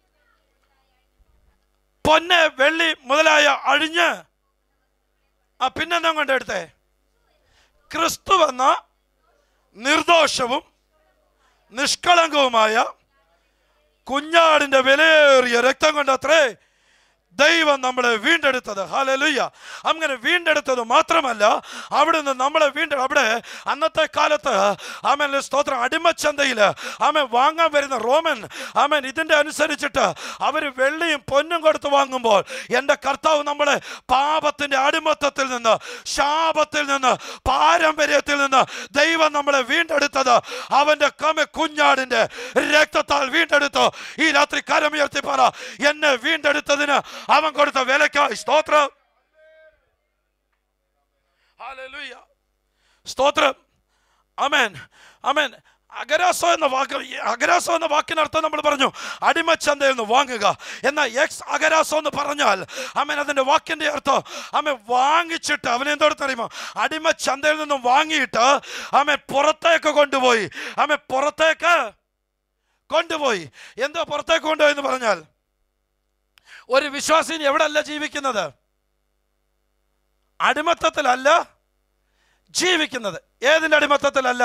പൊന്ന് വെള്ളി മുതലായ അഴിഞ്ഞ് ആ പിന്നെന്താ കൊണ്ടെടുത്തേ ക്രിസ്തു എന്ന നിർദോഷവും നിഷ്കളങ്കവുമായ കുഞ്ഞാടിന്റെ വിലയേറിയ രക്തം കൊണ്ടത്രേ ദൈവം നമ്മളെ വീണ്ടെടുത്തത് ഹാലലുയ്യ അങ്ങനെ വീണ്ടെടുത്തത് മാത്രമല്ല അവിടുന്ന് നമ്മളെ വീണ്ട അവിടെ അന്നത്തെ കാലത്ത് ആമൻ സ്തോത്രം അടിമച്ചന്തയിൽ ആമൻ വാങ്ങാൻ വരുന്ന റോമൻ ആമൻ ഇതിൻ്റെ അനുസരിച്ചിട്ട് അവർ വെള്ളിയും പൊന്നും കൊടുത്ത് വാങ്ങുമ്പോൾ എൻ്റെ കർത്താവ് നമ്മളെ പാപത്തിൻ്റെ അടിമത്തത്തിൽ നിന്ന് ശാപത്തിൽ നിന്ന് പാരമ്പര്യത്തിൽ നിന്ന് ദൈവം നമ്മളെ വീണ്ടെടുത്തത് അവൻ്റെ കമ കുഞ്ഞാടിൻ്റെ രക്തത്താൽ വീണ്ടെടുത്തു ഈ രാത്രി കരമുയർത്തി പറ എന്നെ വീണ്ടെടുത്തതിന് അവൻ കൊടുത്ത വിലക്കായി സ്തോത്രം ഹല്ലേലൂയ. സ്തോത്രം അമേൻ അമേൻ അഗരാസോ എന്ന വാക്ക് ഈ അഗരാസോ എന്ന വാക്കിനർത്ഥം നമ്മൾ പറഞ്ഞു അടിമച്ചന്തയിൽ നിന്ന് വാങ്ങുക എന്നാൽ എക്സ് അഗരാസോ എന്ന് പറഞ്ഞാൽ അമേൻ അതിന്റെ വാക്കിന്റെ അർത്ഥം അമ്മ വാങ്ങിച്ചിട്ട് അവൻ എന്തോടത്ത് അറിയുമോ അടിമച്ചന്തയിൽ നിന്നും വാങ്ങിയിട്ട് അമ്മ പുറത്തേക്ക് കൊണ്ടുപോയി അമ്മ പുറത്തേക്ക് കൊണ്ടുപോയി എന്തോ പുറത്തേക്ക് കൊണ്ടുപോയി എന്ന് പറഞ്ഞാൽ ഒരു വിശ്വാസിനി എവിടെ അല്ല ജീവിക്കുന്നത് അടിമത്തത്തിലല്ല ജീവിക്കുന്നത് ഏതിൻ്റെ അടിമത്തത്തിലല്ല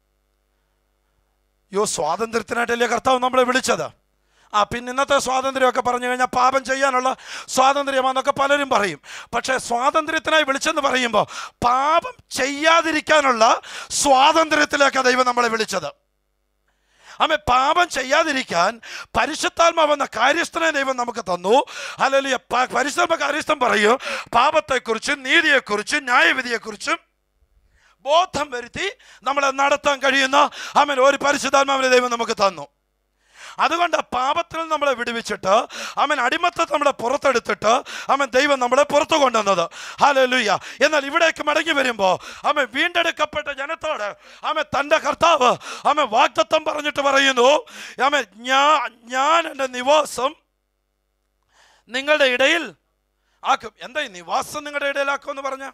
യോ സ്വാതന്ത്ര്യത്തിനായിട്ടല്ലേ കർത്താവ് നമ്മളെ വിളിച്ചത് ആ പിന്നെ ഇന്നത്തെ സ്വാതന്ത്ര്യമൊക്കെ പറഞ്ഞു കഴിഞ്ഞാൽ പാപം ചെയ്യാനുള്ള സ്വാതന്ത്ര്യമാണെന്നൊക്കെ പലരും പറയും പക്ഷേ സ്വാതന്ത്ര്യത്തിനായി വിളിച്ചെന്ന് പറയുമ്പോൾ പാപം ചെയ്യാതിരിക്കാനുള്ള സ്വാതന്ത്ര്യത്തിലേക്കാണ് ദൈവം നമ്മളെ വിളിച്ചത് അമ്മ പാപം ചെയ്യാതിരിക്കാൻ പരിശുദ്ധാത്മാവെന്ന കാര്യസ്ഥനെ ദൈവം നമുക്ക് തന്നു അല്ലെങ്കിൽ പരിശുദ്ധ കാര്യസ്ഥൻ പറയും പാപത്തെക്കുറിച്ചും നീതിയെക്കുറിച്ചും ന്യായവിധിയെക്കുറിച്ചും ബോധം വരുത്തി നമ്മളെ നടത്താൻ കഴിയുന്ന അമ്മൻ ഒരു പരിശുദ്ധാത്മാവിനെ ദൈവം നമുക്ക് തന്നു അതുകൊണ്ട് പാപത്തിൽ നമ്മളെ വിടുവിച്ചിട്ട് അവൻ അടിമത്തത്തെ നമ്മളെ പുറത്തെടുത്തിട്ട് അവൻ ദൈവം നമ്മളെ പുറത്തു കൊണ്ടുവന്നത് ഹാലലുയ്യ എന്നാൽ ഇവിടേക്ക് മടങ്ങി വരുമ്പോൾ അവൻ വീണ്ടെടുക്കപ്പെട്ട ജനത്തോട് അവൻ തൻ്റെ കർത്താവ് അവൻ വാഗ്ദത്തം പറഞ്ഞിട്ട് പറയുന്നു അവൻ ഞാൻ ഞാൻ എൻ്റെ നിവാസം നിങ്ങളുടെ ഇടയിൽ ആക്കും എന്താ ഈ നിവാസം നിങ്ങളുടെ ഇടയിലാക്കും എന്ന് പറഞ്ഞ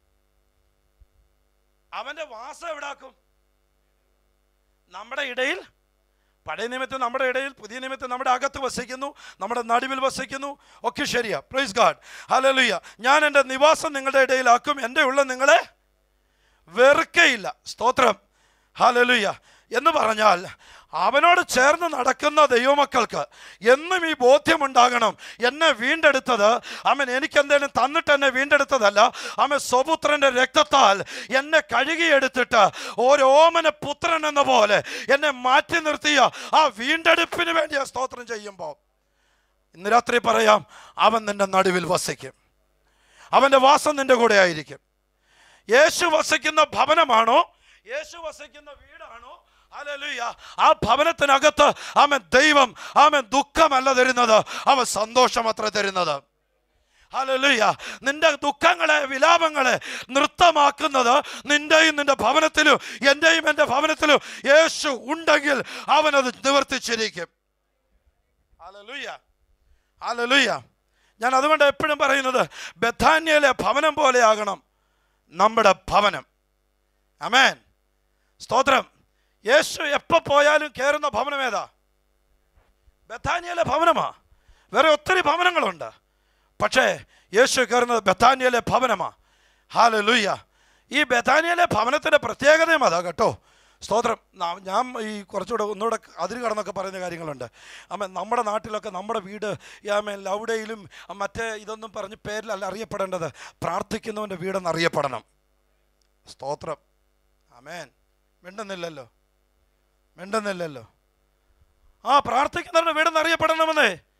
അവന്റെ വാസം എവിടാക്കും നമ്മുടെ ഇടയിൽ പഴയ നിമിത്തം നമ്മുടെ ഇടയിൽ പുതിയ നിമിത്തം നമ്മുടെ അകത്ത് വസിക്കുന്നു നമ്മുടെ നടുവിൽ വസിക്കുന്നു ഒക്കെ ശരിയാ പ്രൈസ് ഗാഡ് ഹലലുയ്യ ഞാൻ എൻ്റെ നിവാസം നിങ്ങളുടെ ഇടയിലാക്കും എൻ്റെ ഉള്ള നിങ്ങളെ വെറുക്കയില്ല സ്തോത്രം ഹലലുയ്യ എന്ന് പറഞ്ഞാൽ അവനോട് ചേർന്ന് നടക്കുന്ന ദൈവമക്കൾക്ക് എന്നും ഈ ബോധ്യമുണ്ടാകണം എന്നെ വീണ്ടെടുത്തത് അവൻ എനിക്ക് എന്തെങ്കിലും തന്നിട്ട് എന്നെ വീണ്ടെടുത്തതല്ല അവൻ സ്വപുത്രന്റെ രക്തത്താൽ എന്നെ കഴുകിയെടുത്തിട്ട് ഓരോമന പുത്രൻ എന്ന പോലെ എന്നെ മാറ്റി നിർത്തിയ ആ വീണ്ടെടുപ്പിന് വേണ്ടി ആ സ്തോത്രം ചെയ്യുമ്പോൾ ഇന്ന് രാത്രി പറയാം അവൻ നിന്റെ നടുവിൽ വസിക്കും അവൻ്റെ വാസം നിന്റെ കൂടെ ആയിരിക്കും യേശു വസിക്കുന്ന ഭവനമാണോ യേശു വസിക്കുന്ന വീടാണോ ഹല്ലേലൂയ ആ ഭവനത്തിനകത്ത് അവൻ ദൈവം അവൻ ദുഃഖമല്ല തരുന്നത് അവൻ സന്തോഷം അത്ര തരുന്നത് ഹല്ലേലൂയ നിന്റെ ദുഃഖങ്ങളെ വിലാപങ്ങളെ നൃത്തമാക്കുന്നത് നിന്റെയും നിന്റെ ഭവനത്തിലും എൻ്റെയും എൻ്റെ ഭവനത്തിലും യേശു ഉണ്ടെങ്കിൽ അവനത് നിവർത്തിച്ചിരിക്കും ഹല്ലേലൂയ ഹല്ലേലൂയ ഞാൻ അതുകൊണ്ട് എപ്പോഴും പറയുന്നത് ബഥാന്യയിലെ ഭവനം പോലെയാകണം നമ്മുടെ ഭവനം അമേൻ സ്തോത്രം യേശു എപ്പോൾ പോയാലും കയറുന്ന ഭവനം ഏതാ ബഥാനിയയിലെ ഭവനമാ വേറെ ഒത്തിരി ഭവനങ്ങളുണ്ട് പക്ഷേ യേശു കയറുന്നത് ബഥാനിയയിലെ ഭവനമാ ഹാലലൂയ്യ ഈ ബഥാനിയയിലെ ഭവനത്തിൻ്റെ പ്രത്യേകതയും അതാ കേട്ടോ സ്തോത്രം നാം- ഞാൻ ഈ കുറച്ചുകൂടെ ഒന്നുകൂടെ അതിര് കടന്നൊക്കെ പറയുന്ന കാര്യങ്ങളുണ്ട് അമ്മ നമ്മുടെ നാട്ടിലൊക്കെ നമ്മുടെ വീട് ആമേ ലൗഡയിലും മറ്റേ ഇതൊന്നും പറഞ്ഞ് പേരിലല്ല അറിയപ്പെടേണ്ടത് പ്രാർത്ഥിക്കുന്നവൻ്റെ വീടെന്ന് അറിയപ്പെടണം സ്തോത്രം അമേൻ മിണ്ടുന്നില്ലല്ലോ മിണ്ടുന്നില്ലല്ലോ ആ പ്രാർത്ഥിക്കുന്നവരുടെ വീടെന്ന് അറിയപ്പെടണമെന്നേ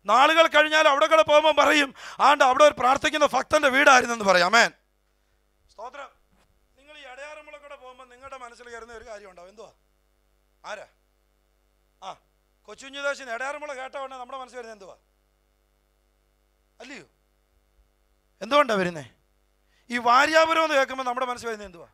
നാളുകൾ കഴിഞ്ഞാൽ അവിടെ കൂടെ പോകുമ്പോൾ പറയും ആണ്ട് അവിടെ ഒരു പ്രാർത്ഥിക്കുന്ന ഭക്തന്റെ വീടായിരുന്നെന്ന് പറയാം അമേൻ സ്തോത്രം നിങ്ങൾ ഈ അടയാറമുള്ള കൂടെ പോകുമ്പോൾ നിങ്ങളുടെ മനസ്സിൽ കയറുന്ന ഒരു കാര്യം ഉണ്ടാവും എന്തുവാ ആരാ ആ കൊച്ചുഞ്ഞുദാശിന് ഇടയാറുമുള കേട്ട ഉടനെ നമ്മുടെ മനസ്സിൽ വരുന്നത് എന്തുവാ അല്ലയോ എന്തുകൊണ്ടാണ് വരുന്നേ ഈ വാര്യാപുരം എന്ന് കേൾക്കുമ്പോൾ നമ്മുടെ മനസ്സിൽ വരുന്നത് എന്തുവാ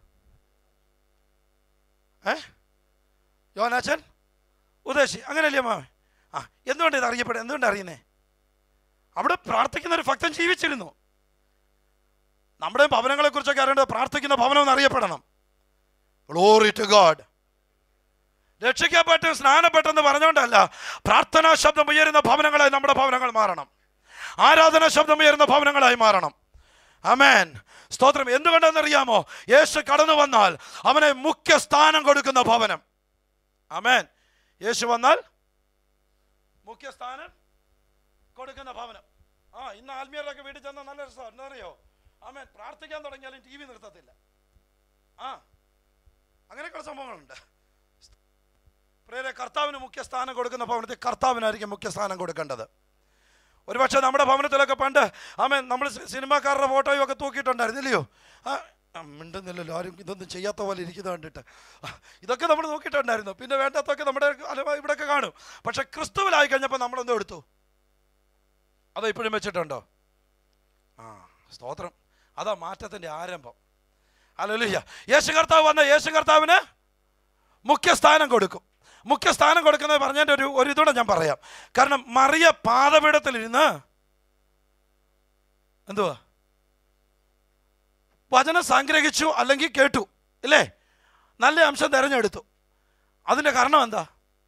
ഏ യോനാച്ചൻ ഉദ്ദേശി അങ്ങനെയല്ലേ മാമ ആ എന്തുകൊണ്ട് ഇത് അറിയപ്പെടുക എന്തുകൊണ്ട് അറിയുന്നേ അവിടെ പ്രാർത്ഥിക്കുന്ന ഒരു ഭക്തൻ ജീവിച്ചിരുന്നു നമ്മുടെ ഭവനങ്ങളെ കുറിച്ചൊക്കെ അറിയേണ്ടത് പ്രാർത്ഥിക്കുന്ന ഭവനം എന്ന് അറിയപ്പെടണം ഗ്ലോറി ടു ഗോഡ് രക്ഷിക്കപ്പെട്ടും സ്നാനപ്പെട്ടെന്ന് പറഞ്ഞുകൊണ്ടല്ല പ്രാർത്ഥനാ ശബ്ദം ഉയരുന്ന ഭവനങ്ങളായി നമ്മുടെ ഭവനങ്ങൾ മാറണം ആരാധന ശബ്ദം ഉയരുന്ന ഭവനങ്ങളായി മാറണം അമേൻ സ്തോത്രം എന്തുകൊണ്ടെന്നറിയാമോ യേശു കടന്നു വന്നാൽ അവനെ മുഖ്യ സ്ഥാനം കൊടുക്കുന്ന ഭവനം അമേൻ യേശു വന്നാൽ മുഖ്യ സ്ഥാനം കൊടുക്കുന്ന ഭവനം ആ ഇന്ന് ആത്മീയരൊക്കെ വീട്ടിൽ ചെന്ന നല്ല രസം എന്താണെന്നറിയോ അമേൻ പ്രാർത്ഥിക്കാൻ തുടങ്ങിയാലും ടി വി നിർത്തത്തില്ല ആ അങ്ങനെയൊക്കെയുള്ള സംഭവങ്ങളുണ്ട് പ്രിയരെ കർത്താവിന് മുഖ്യ സ്ഥാനം കൊടുക്കുന്ന ഭവനത്തിൽ കർത്താവിനായിരിക്കും മുഖ്യ സ്ഥാനം കൊടുക്കേണ്ടത് ഒരുപക്ഷെ നമ്മുടെ ഭവനത്തിലൊക്കെ പണ്ട് ആമേൻ നമ്മൾ സി- സിനിമാക്കാരുടെ ഫോട്ടോയും ഒക്കെ തൂക്കിയിട്ടുണ്ടായിരുന്നില്ലയോ ആ ആ, മിണ്ടുന്നില്ലല്ലോ ആരും ഇതൊന്നും ചെയ്യാത്ത പോലെ ഇരിക്കുന്നത് കണ്ടിട്ട് ആ, ഇതൊക്കെ നമ്മൾ നോക്കിയിട്ടുണ്ടായിരുന്നു പിന്നെ വേണ്ടാത്തൊക്കെ നമ്മുടെ അലവ ഇവിടെയൊക്കെ കാണും പക്ഷെ ക്രിസ്തുവിലായി കഴിഞ്ഞപ്പോൾ നമ്മളെന്തോ എടുത്തു അതോ ഇപ്പോഴും വെച്ചിട്ടുണ്ടോ ആ സ്തോത്രം അതാ മാറ്റത്തിൻ്റെ ആരംഭം അല്ലല്ല യേശു കർത്താവ് വന്ന യേശു കർത്താവിന് മുഖ്യ സ്ഥാനം കൊടുക്കും മുഖ്യ സ്ഥാനം കൊടുക്കുന്നത് പറഞ്ഞതിൻ്റെ ഒരു ഒരു ഇതൂടെ ഞാൻ പറയാം കാരണം മറിയ പാതപീഠത്തിലിരുന്ന് എന്തുവാ വചനം സംഗ്രഹിച്ചു അല്ലെങ്കിൽ കേട്ടു ഇല്ലേ നല്ല അംശം തിരഞ്ഞെടുത്തു അതിൻ്റെ കാരണം എന്താ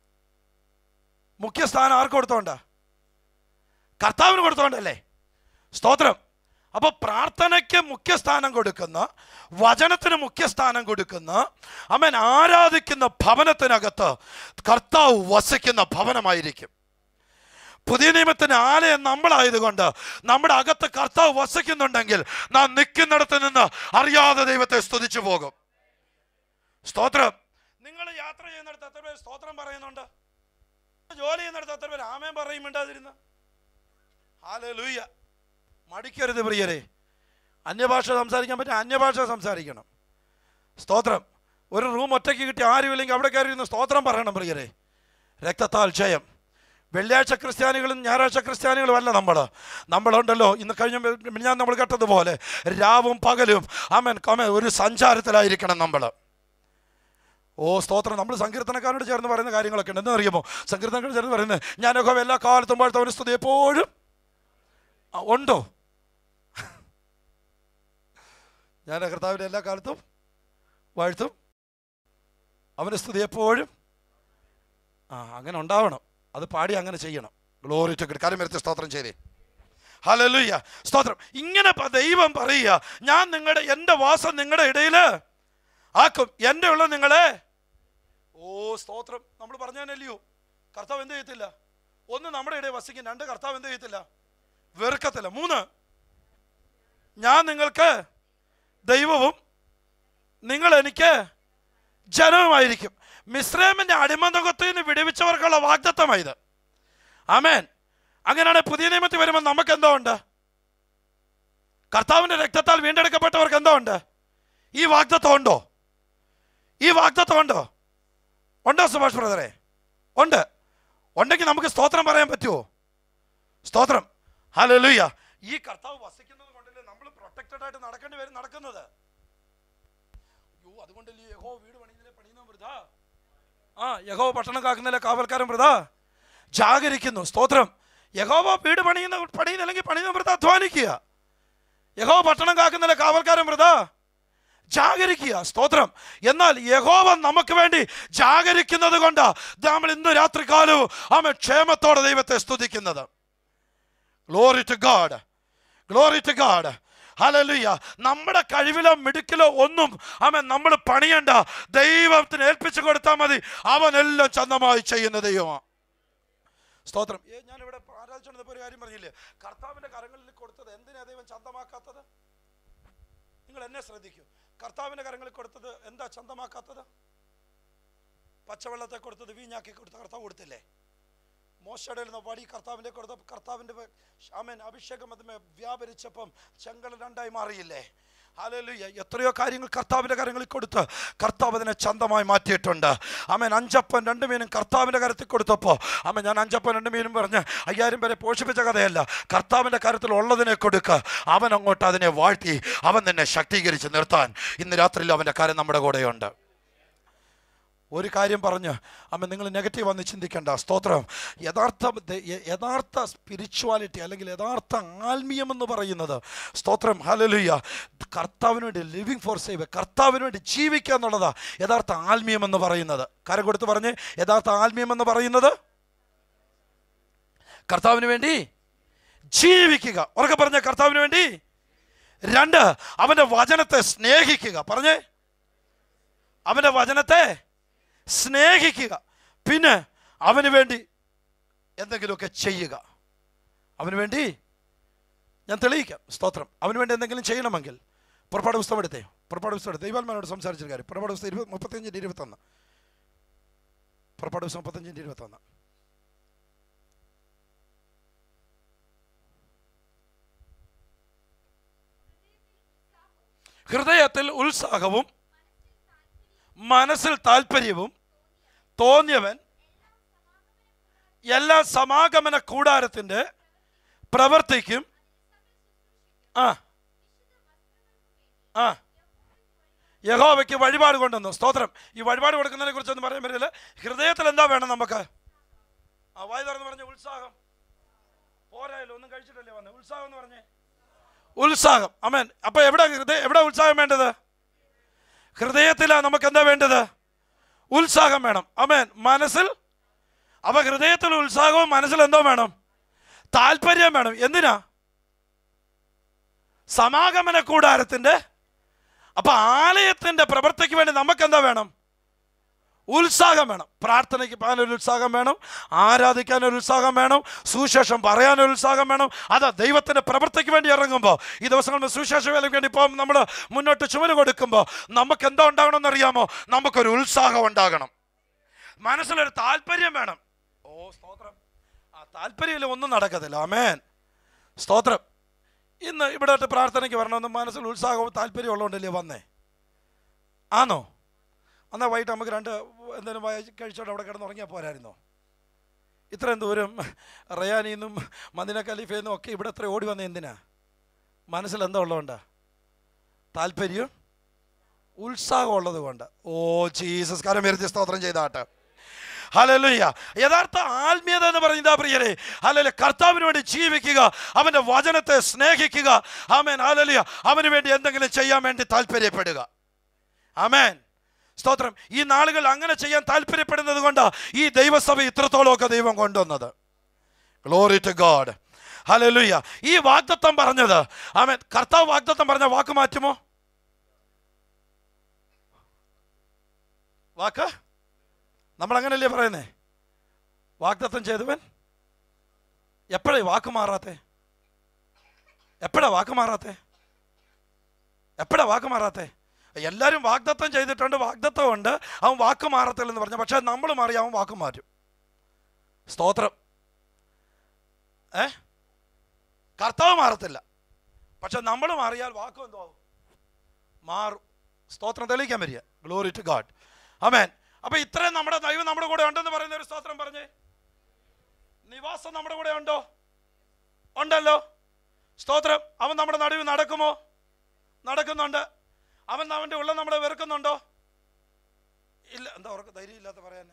മുഖ്യ സ്ഥാനം ആർക്ക് കൊടുത്തോണ്ടാ കർത്താവിന് കൊടുത്തോണ്ടല്ലേ സ്തോത്രം അപ്പോൾ പ്രാർത്ഥനയ്ക്ക് മുഖ്യസ്ഥാനം കൊടുക്കുന്ന വചനത്തിന് മുഖ്യസ്ഥാനം കൊടുക്കുന്ന അവൻ ആരാധിക്കുന്ന ഭവനത്തിനകത്ത് കർത്താവ് വസിക്കുന്ന ഭവനമായിരിക്കും പുതിയ നിയമത്തിന് ആലയം നമ്മളായതുകൊണ്ട് നമ്മുടെ അകത്ത് കർത്താവ് വസിക്കുന്നുണ്ടെങ്കിൽ നാം നിൽക്കുന്നിടത്ത് നിന്ന് അറിയാതെ ദൈവത്തെ സ്തുതിച്ചു പോകും സ്തോത്രം നിങ്ങൾ യാത്ര ചെയ്യുന്നിടത്ത് എത്ര പേര് സ്തോത്രം പറയുന്നുണ്ട് ജോലി ചെയ്യുന്നിടത്ത് എത്ര പേര് ആമേൻ പറയുമുണ്ടാതിരുന്നു ഹാലലൂയ്യ മടിക്കരുത് പ്രിയരെ അന്യഭാഷ സംസാരിക്കാൻ പറ്റും അന്യഭാഷ സംസാരിക്കണം സ്തോത്രം ഒരു റൂം ഒറ്റയ്ക്ക് കിട്ടി ആരുമില്ലെങ്കിൽ അവിടെ കയറി ഇരുന്ന് സ്തോത്രം പറയണം പ്രിയരെ രക്തത്താൽ ജയം വെള്ളിയാഴ്ച ക്രിസ്ത്യാനികളും ഞായറാഴ്ച ക്രിസ്ത്യാനികളും അല്ല നമ്മൾ നമ്മളുണ്ടല്ലോ ഇന്ന് കഴിഞ്ഞ ഞാൻ നമ്മൾ കേട്ടതുപോലെ രാവും പകലും ആമൻ കമ ഒരു സഞ്ചാരത്തിലായിരിക്കണം നമ്മൾ ഓ സ്തോത്രം നമ്മൾ സങ്കീർത്തനക്കാരോട് ചേർന്ന് പറയുന്ന കാര്യങ്ങളൊക്കെ ഉണ്ട് എന്താ അറിയുമോ സങ്കീർത്തനക്കാരോട് ചേർന്ന് പറയുന്നത് ഞാനൊക്കെ എല്ലാ കാലത്തും പാഴ്ത്തവന് സ്തുതി എപ്പോഴും ആ, ഉണ്ടോ ഞാൻ കർത്താവിൻ്റെ എല്ലാ കാലത്തും വാഴ്ത്തും അവൻ്റെ സ്തുതി എപ്പോഴും ആ അങ്ങനെ ഉണ്ടാവണം അത് പാടി അങ്ങനെ ചെയ്യണം ഗ്ലോറി ടു കാര്യം വരത്തെ സ്തോത്രം ചെയ്തേ ഹലലുയ്യ സ്തോത്രം ഇങ്ങനെ പ- ദൈവം പറയുക ഞാൻ നിങ്ങളുടെ എൻ്റെ വാസം നിങ്ങളുടെ ഇടയിൽ ആക്കും എൻ്റെ ഉള്ള നിങ്ങളെ ഓ സ്തോത്രം നമ്മൾ പറഞ്ഞതന്നെയല്ലയോ കർത്താവ് എന്ത് ചെയ്യത്തില്ല ഒന്ന് നമ്മുടെ ഇടയിൽ വസിക്കും രണ്ട് കർത്താവ് എന്ത് ചെയ്യത്തില്ല വെറുക്കത്തില്ല മൂന്ന് ഞാൻ നിങ്ങൾക്ക് ദൈവവും നിങ്ങൾ എനിക്ക് ജനവുമായിരിക്കും മിശ്രമിന്റെ അടിമന്തകത്തിൽ നിന്ന് വിടുവിച്ചവർക്കുള്ള വാഗ്ദത്തമായത് ആമേൻ അങ്ങനെയാണ് പുതിയ നിയമത്തിൽ വരുമ്പോൾ നമുക്ക് എന്തോ ഉണ്ട് കർത്താവിന്റെ രക്തത്താൽ വീണ്ടെടുക്കപ്പെട്ടവർക്ക് എന്തോ ഉണ്ട് ഈ വാഗ്ദത്തം ഉണ്ടോ ഈ വാഗ്ദത്തം ഉണ്ടോ ഉണ്ടോ സുഭാഷ് ബ്രദറെ ഉണ്ട് ഉണ്ടെങ്കിൽ നമുക്ക് സ്തോത്രം പറയാൻ പറ്റുമോ സ്തോത്രം ഹല്ലേലൂയ ഈ കർത്താവ് വസിക്കുന്നത് കൊണ്ടല്ലേ നമ്മൾ പ്രൊട്ടക്റ്റഡ് ആയിട്ട് നടക്കേണ്ടി വരും നടക്കുന്നത് അയ്യോ അതുകൊണ്ടല്ലേ യഹോ വീട് പണിയുന്നില്ലേ പണിയുന്ന വൃതാ ആ യഹോ പട്ടണം കാക്കുന്നില്ല കാവൽക്കാരൻ വൃതാ ജാഗരിക്കുന്നു സ്തോത്രം യഹോവ വീട് പണിയുന്ന പണിയുന്നില്ലെങ്കിൽ പണിയുന്ന വൃത അധ്വാനിക്കുക യഹോ പട്ടണം കാക്കുന്നില്ല കാവൽക്കാരൻ വൃതാ ജാഗരിക്കുക സ്തോത്രം എന്നാൽ യഹോവ നമുക്ക് വേണ്ടി ജാഗരിക്കുന്നത് കൊണ്ട് നമ്മൾ ഇന്ന് രാത്രികാലവും ആമ ക്ഷേമത്തോടെ ദൈവത്തെ സ്തുതിക്കുന്നത് glory to God glory to God ഹലലുയ്യ നമ്മുടെ കഴിവിലോ മിടുക്കിലോ ഒന്നും അവൻ നമ്മൾ പണിയണ്ട ദൈവത്തിന് ഏൽപ്പിച്ചു കൊടുത്താൽ മതി അവനെല്ലാം ചന്തമായി ചെയ്യുന്ന ദൈവമാണ് സ്തോത്രം ഏ, ഞാനിവിടെ ആരാധിച്ചുകൊണ്ടിരുന്നപ്പോൾ ഒരു കാര്യം പറഞ്ഞില്ലേ കർത്താവിന്റെ കരങ്ങളിൽ കൊടുത്തത് എന്തിനാ ദൈവം ചന്തമാക്കാത്തത് നിങ്ങൾ എന്നെ ശ്രദ്ധിക്കൂ കർത്താവിന്റെ കരങ്ങളിൽ കൊടുത്തത് എന്താ ചന്തമാക്കാത്തത് പച്ചവെള്ളത്തെ കൊടുത്തത് വീഞ്ഞാക്കി കൊടുത്ത കർത്താവ് കൊടുത്തില്ലേ മോശയുടെ നിന്ന് വടി കർത്താവിൻ്റെ കൊടുത്ത കർത്താവിൻ്റെ ആമേൻ അഭിഷേകം അതുമേ വ്യാപരിച്ചപ്പം ചെങ്കൽ രണ്ടായി മാറിയില്ലേ ഹല്ലേലൂയ എത്രയോ കാര്യങ്ങൾ കർത്താവിൻ്റെ കരങ്ങളിൽ കൊടുത്ത് കർത്താവ് അതിനെ ചന്തമായി മാറ്റിയിട്ടുണ്ട് അമ്മൻ അഞ്ചപ്പൻ രണ്ട് മീനും കർത്താവിൻ്റെ കരത്തിൽ കൊടുത്തപ്പോൾ അമ്മ ഞാൻ അഞ്ചപ്പൻ രണ്ട് മീനും പറഞ്ഞ് അയ്യായിരം പേരെ പോഷിപ്പിച്ച കഥയല്ല കർത്താവിൻ്റെ കാര്യത്തിൽ ഉള്ളതിനെ കൊടുക്കുക അവൻ അങ്ങോട്ട് അതിനെ വാഴ്ത്തി അവൻ തന്നെ ശക്തീകരിച്ച് നിർത്താൻ ഇന്ന് രാത്രിയിൽ അവൻ്റെ കാര്യം നമ്മുടെ കൂടെയുണ്ട് ഒരു കാര്യം പറഞ്ഞ് അമ്മ നിങ്ങൾ നെഗറ്റീവ് വന്ന് ചിന്തിക്കേണ്ട സ്തോത്രം യഥാർത്ഥ ദ- യ- യഥാർത്ഥ സ്പിരിച്വാലിറ്റി അല്ലെങ്കിൽ യഥാർത്ഥ ആത്മീയം എന്ന് പറയുന്നത് സ്തോത്രം ഹലലുയ്യ കർത്താവിന് വേണ്ടി ലിവിങ് ഫോർ സേവ് കർത്താവിന് വേണ്ടി ജീവിക്കുക എന്നുള്ളതാ യഥാർത്ഥ ആത്മീയം എന്ന് പറയുന്നത് കരം കൊടുത്ത് പറഞ്ഞ് യഥാർത്ഥ ആത്മീയം എന്ന് പറയുന്നത് കർത്താവിന് വേണ്ടി ജീവിക്കുക ഉറക്കെ പറഞ്ഞ കർത്താവിന് വേണ്ടി രണ്ട് അവൻ്റെ വചനത്തെ സ്നേഹിക്കുക പറഞ്ഞേ അവൻ്റെ വചനത്തെ സ്നേഹിക്കുക പിന്നെ അവന് വേണ്ടി എന്തെങ്കിലുമൊക്കെ ചെയ്യുക അവന് വേണ്ടി ഞാൻ തെളിയിക്കാം സ്തോത്രം അവന് വേണ്ടി എന്തെങ്കിലും ചെയ്യണമെങ്കിൽ പുറപ്പാട് പുസ്തകം എടുത്തേ പുറപ്പാട് പുസ്തകം എടുത്തേ ദൈവാത്മാനോട് സംസാരിച്ച കാര്യം പുറപ്പാട് പുസ്തകം ഇരുപത് മുപ്പത്തഞ്ചിൻ്റെ ഇരുപത്തൊന്ന് പുറപ്പാട് പുസ്തകം മുപ്പത്തഞ്ചിൻ്റെ ഇരുപത്തൊന്ന് ഹൃദയത്തിൽ ഉത്സാഹവും മനസ്സിൽ താല്പര്യവും തോന്നിയവൻ എല്ലാ സമാഗമന കൂടാരത്തിൻ്റെ പ്രവർത്തിക്കും ആ ആ യഹോവയ്ക്ക് വഴിപാട് കൊണ്ടുവന്നു സ്തോത്രം ഈ വഴിപാട് കൊടുക്കുന്നതിനെ കുറിച്ചൊന്നും പറയാൻ പറ്റില്ല ഹൃദയത്തിൽ എന്താ വേണം നമുക്ക് ആ വായി തുറന്ന് പറഞ്ഞ ഉത്സാഹം പോരായല്ലോ ഒന്നും കഴിച്ചിട്ടല്ലേ വന്നെ ഉത്സാഹം എന്ന് പറഞ്ഞേ ഉത്സാഹം അമേൻ അപ്പൊ എവിടെ ഹൃദയ എവിടെ ഉത്സാഹം വേണ്ടത് ഹൃദയത്തിലാണ് നമുക്ക് എന്താ വേണ്ടത് ഉത്സാഹം വേണം അമേൻ മനസ്സിൽ അപ്പൊ ഹൃദയത്തിൽ ഉത്സാഹവും മനസ്സിൽ എന്തോ വേണം താല്പര്യം വേണം എന്തിനാ സമാഗമന കൂടാരത്തിന്റെ അപ്പൊ ആലയത്തിന്റെ പ്രവൃത്തിക്ക് വേണ്ടി നമുക്ക് എന്താ വേണം ഉത്സാഹം വേണം പ്രാർത്ഥനയ്ക്ക് പോകാൻ ഒരു ഉത്സാഹം വേണം ആരാധിക്കാൻ ഒരു ഉത്സാഹം വേണം സുശേഷം പറയാൻ ഒരു ഉത്സാഹം വേണം അതാ ദൈവത്തിന്റെ പ്രവൃത്തിക്ക് വേണ്ടി ഇറങ്ങുമ്പോൾ ഈ ദിവസങ്ങളിൽ സുശേഷ വേലയ്ക്ക് വേണ്ടി ഇപ്പം നമ്മൾ മുന്നോട്ട് ചുമല് കൊടുക്കുമ്പോൾ നമുക്ക് എന്താ ഉണ്ടാകണമെന്ന് അറിയാമോ നമുക്കൊരു ഉത്സാഹം ഉണ്ടാകണം മനസ്സിലൊരു താല്പര്യം വേണം ഓ സ്തോത്രം ആ താല്പര്യമില്ല ഒന്നും നടക്കത്തില്ല ആമേൻ സ്തോത്രം ഇന്ന് ഇവിടെ പ്രാർത്ഥനയ്ക്ക് വരണമെന്ന് മനസ്സിൽ ഉത്സാഹവും താല്പര്യം ഉള്ളതുകൊണ്ടല്ലേ വന്നേ ആണോ എന്നാൽ വൈകിട്ട് നമുക്ക് രണ്ട് എന്തെങ്കിലും വായി കഴിച്ചോണ്ട് അവിടെ കിടന്ന് ഉറങ്ങിയാൽ പോരായിരുന്നോ ഇത്രയും ദൂരം റയാനിൽ നിന്നും മദിന ഖലീഫയിൽ നിന്നും ഒക്കെ ഇവിടെ എത്ര ഓടി വന്ന എന്തിനാ മനസ്സിൽ എന്താ ഉള്ളതുകൊണ്ടാ താല്പര്യം ഉത്സാഹം ഉള്ളത് കൊണ്ട് ഓ ജീസസ് കരം വരുത്തി സ്തോത്രം ചെയ്താട്ടെ ഹലലുയ്യ യഥാർത്ഥ ആത്മീയത എന്ന് പറയുന്നത് പ്രിയരെ ഹലല കർത്താവിന് വേണ്ടി ജീവിക്കുക അവൻ്റെ വചനത്തെ സ്നേഹിക്കുക ആമേൻ ഹലലിയ അവന് വേണ്ടി എന്തെങ്കിലും ചെയ്യാൻ വേണ്ടി താല്പര്യപ്പെടുക ആമേൻ സ്തോത്രം ഈ നാളുകൾ അങ്ങനെ ചെയ്യാൻ താല്പര്യപ്പെടുന്നത് കൊണ്ട് ഈ ദൈവസഭ ഇത്രത്തോളമൊക്കെ ദൈവം കൊണ്ടുവന്നത് ഗ്ലോറി ടു ഗോഡ് ഹലലുയ്യ ഈ വാഗ്ദത്തം പറഞ്ഞത് ആമേൻ കർത്താവ് വാഗ്ദത്തം പറഞ്ഞ വാക്ക് മാറ്റുമോ വാക്ക് നമ്മൾ അങ്ങനല്ലേ പറയുന്നേ വാഗ്ദത്തം ചെയ്തവൻ എപ്പോഴേ വാക്ക് മാറാത്തെ എപ്പോഴാ വാക്ക് മാറാത്തെ എപ്പോഴാ വാക്ക് മാറാത്തെ എല്ലാവരും വാഗ്ദത്തം ചെയ്തിട്ടുണ്ട് വാഗ്ദത്തം ഉണ്ട് അവൻ വാക്ക് മാറത്തില്ലെന്ന് പറഞ്ഞു പക്ഷെ നമ്മൾ മാറി അവൻ വാക്ക് മാറ്റും സ്തോത്രം ഏ കർത്താവ് മാറത്തില്ല പക്ഷെ നമ്മൾ മാറിയാൽ വാക്കും എന്തോ ആവും? മാറും സ്തോത്രം തെളിയിക്കാൻ വരിക ഗ്ലോറി ടു ഗാഡ് അമേൻ അപ്പൊ ഇത്രയും നമ്മുടെ ദൈവം നമ്മുടെ കൂടെ ഉണ്ടെന്ന് പറയുന്ന ഒരു സ്തോത്രം പറഞ്ഞേ നിവാസം നമ്മുടെ കൂടെ ഉണ്ടോ ഉണ്ടല്ലോ സ്തോത്രം അവൻ നമ്മുടെ നടുവിൽ നടക്കുമോ നടക്കുന്നുണ്ട് അവൻ അവൻ്റെ ഉള്ളം നമ്മളെ വെറുക്കുന്നുണ്ടോ ഇല്ല എന്താ ഉറക്ക ധൈര്യം ഇല്ലാത്ത പറയാൻ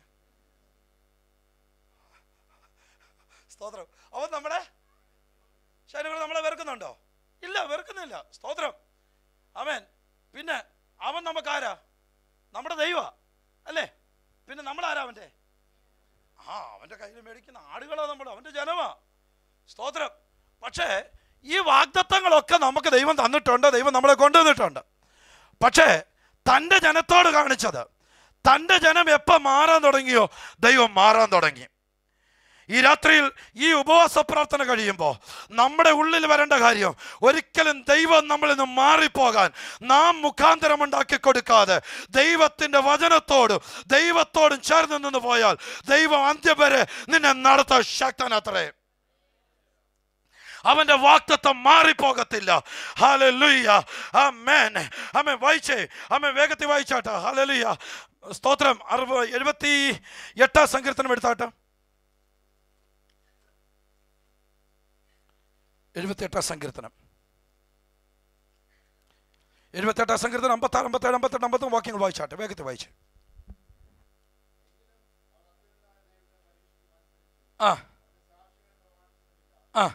സ്തോത്രം അവൻ നമ്മുടെ ശരീരം നമ്മളെ വെറുക്കുന്നുണ്ടോ ഇല്ല വെറുക്കുന്നില്ല സ്തോത്രം അവൻ പിന്നെ അവൻ നമുക്കാരാ നമ്മുടെ ദൈവ അല്ലേ പിന്നെ നമ്മളാരാ അവൻ്റെ ആ അവൻ്റെ കയ്യിൽ മേടിക്കുന്ന ആടുകളാ നമ്മൾ അവൻ്റെ ജനമാ സ്തോത്രം പക്ഷേ ഈ വാഗ്ദത്തങ്ങളൊക്കെ നമുക്ക് ദൈവം തന്നിട്ടുണ്ട് ദൈവം നമ്മളെ കൊണ്ടുവന്നിട്ടുണ്ട് പക്ഷേ തൻ്റെ ജനത്തോട് കാണിച്ചത് തൻ്റെ ജനം എപ്പോൾ മാറാൻ തുടങ്ങിയോ ദൈവം മാറാൻ തുടങ്ങി ഈ രാത്രിയിൽ ഈ ഉപവാസ പ്രാർത്ഥന കഴിയുമ്പോൾ നമ്മുടെ ഉള്ളിൽ വരേണ്ട കാര്യം ഒരിക്കലും ദൈവം നമ്മളിൽ നിന്ന് മാറിപ്പോകാൻ നാം മുഖാന്തരം ഉണ്ടാക്കി കൊടുക്കാതെ ദൈവത്തിൻ്റെ വചനത്തോടും ദൈവത്തോടും ചേർന്ന് നിന്ന് പോയാൽ ദൈവം അന്ത്യം വരെ നിന്നെ നടത്താൻ ശക്തനത്രേ അവന്റെ വാക്തത്വം മാറിപ്പോകത്തില്ല ഹല്ലേലൂയ ആമേൻ ആമേൻ വായിച്ചേ ആമേൻ വേഗത്തിൽ വായിച്ചാട്ടെ ഹല്ലേലൂയ സ്തോത്രം അറുപത് എഴുപത്തി എട്ടാം സങ്കീർത്തനം എടുത്താട്ടെ എഴുപത്തി എട്ടാം സങ്കീർത്തനം എഴുപത്തി എട്ടാം സങ്കീർത്തനം അമ്പത്താറ് അമ്പത്തേഴ് അമ്പത്തെട്ട് അമ്പത്തൊന്ന് വാക്യങ്ങൾ വായിച്ചാട്ടെ വേഗത്തിൽ വായിച്ചേ ആ ആ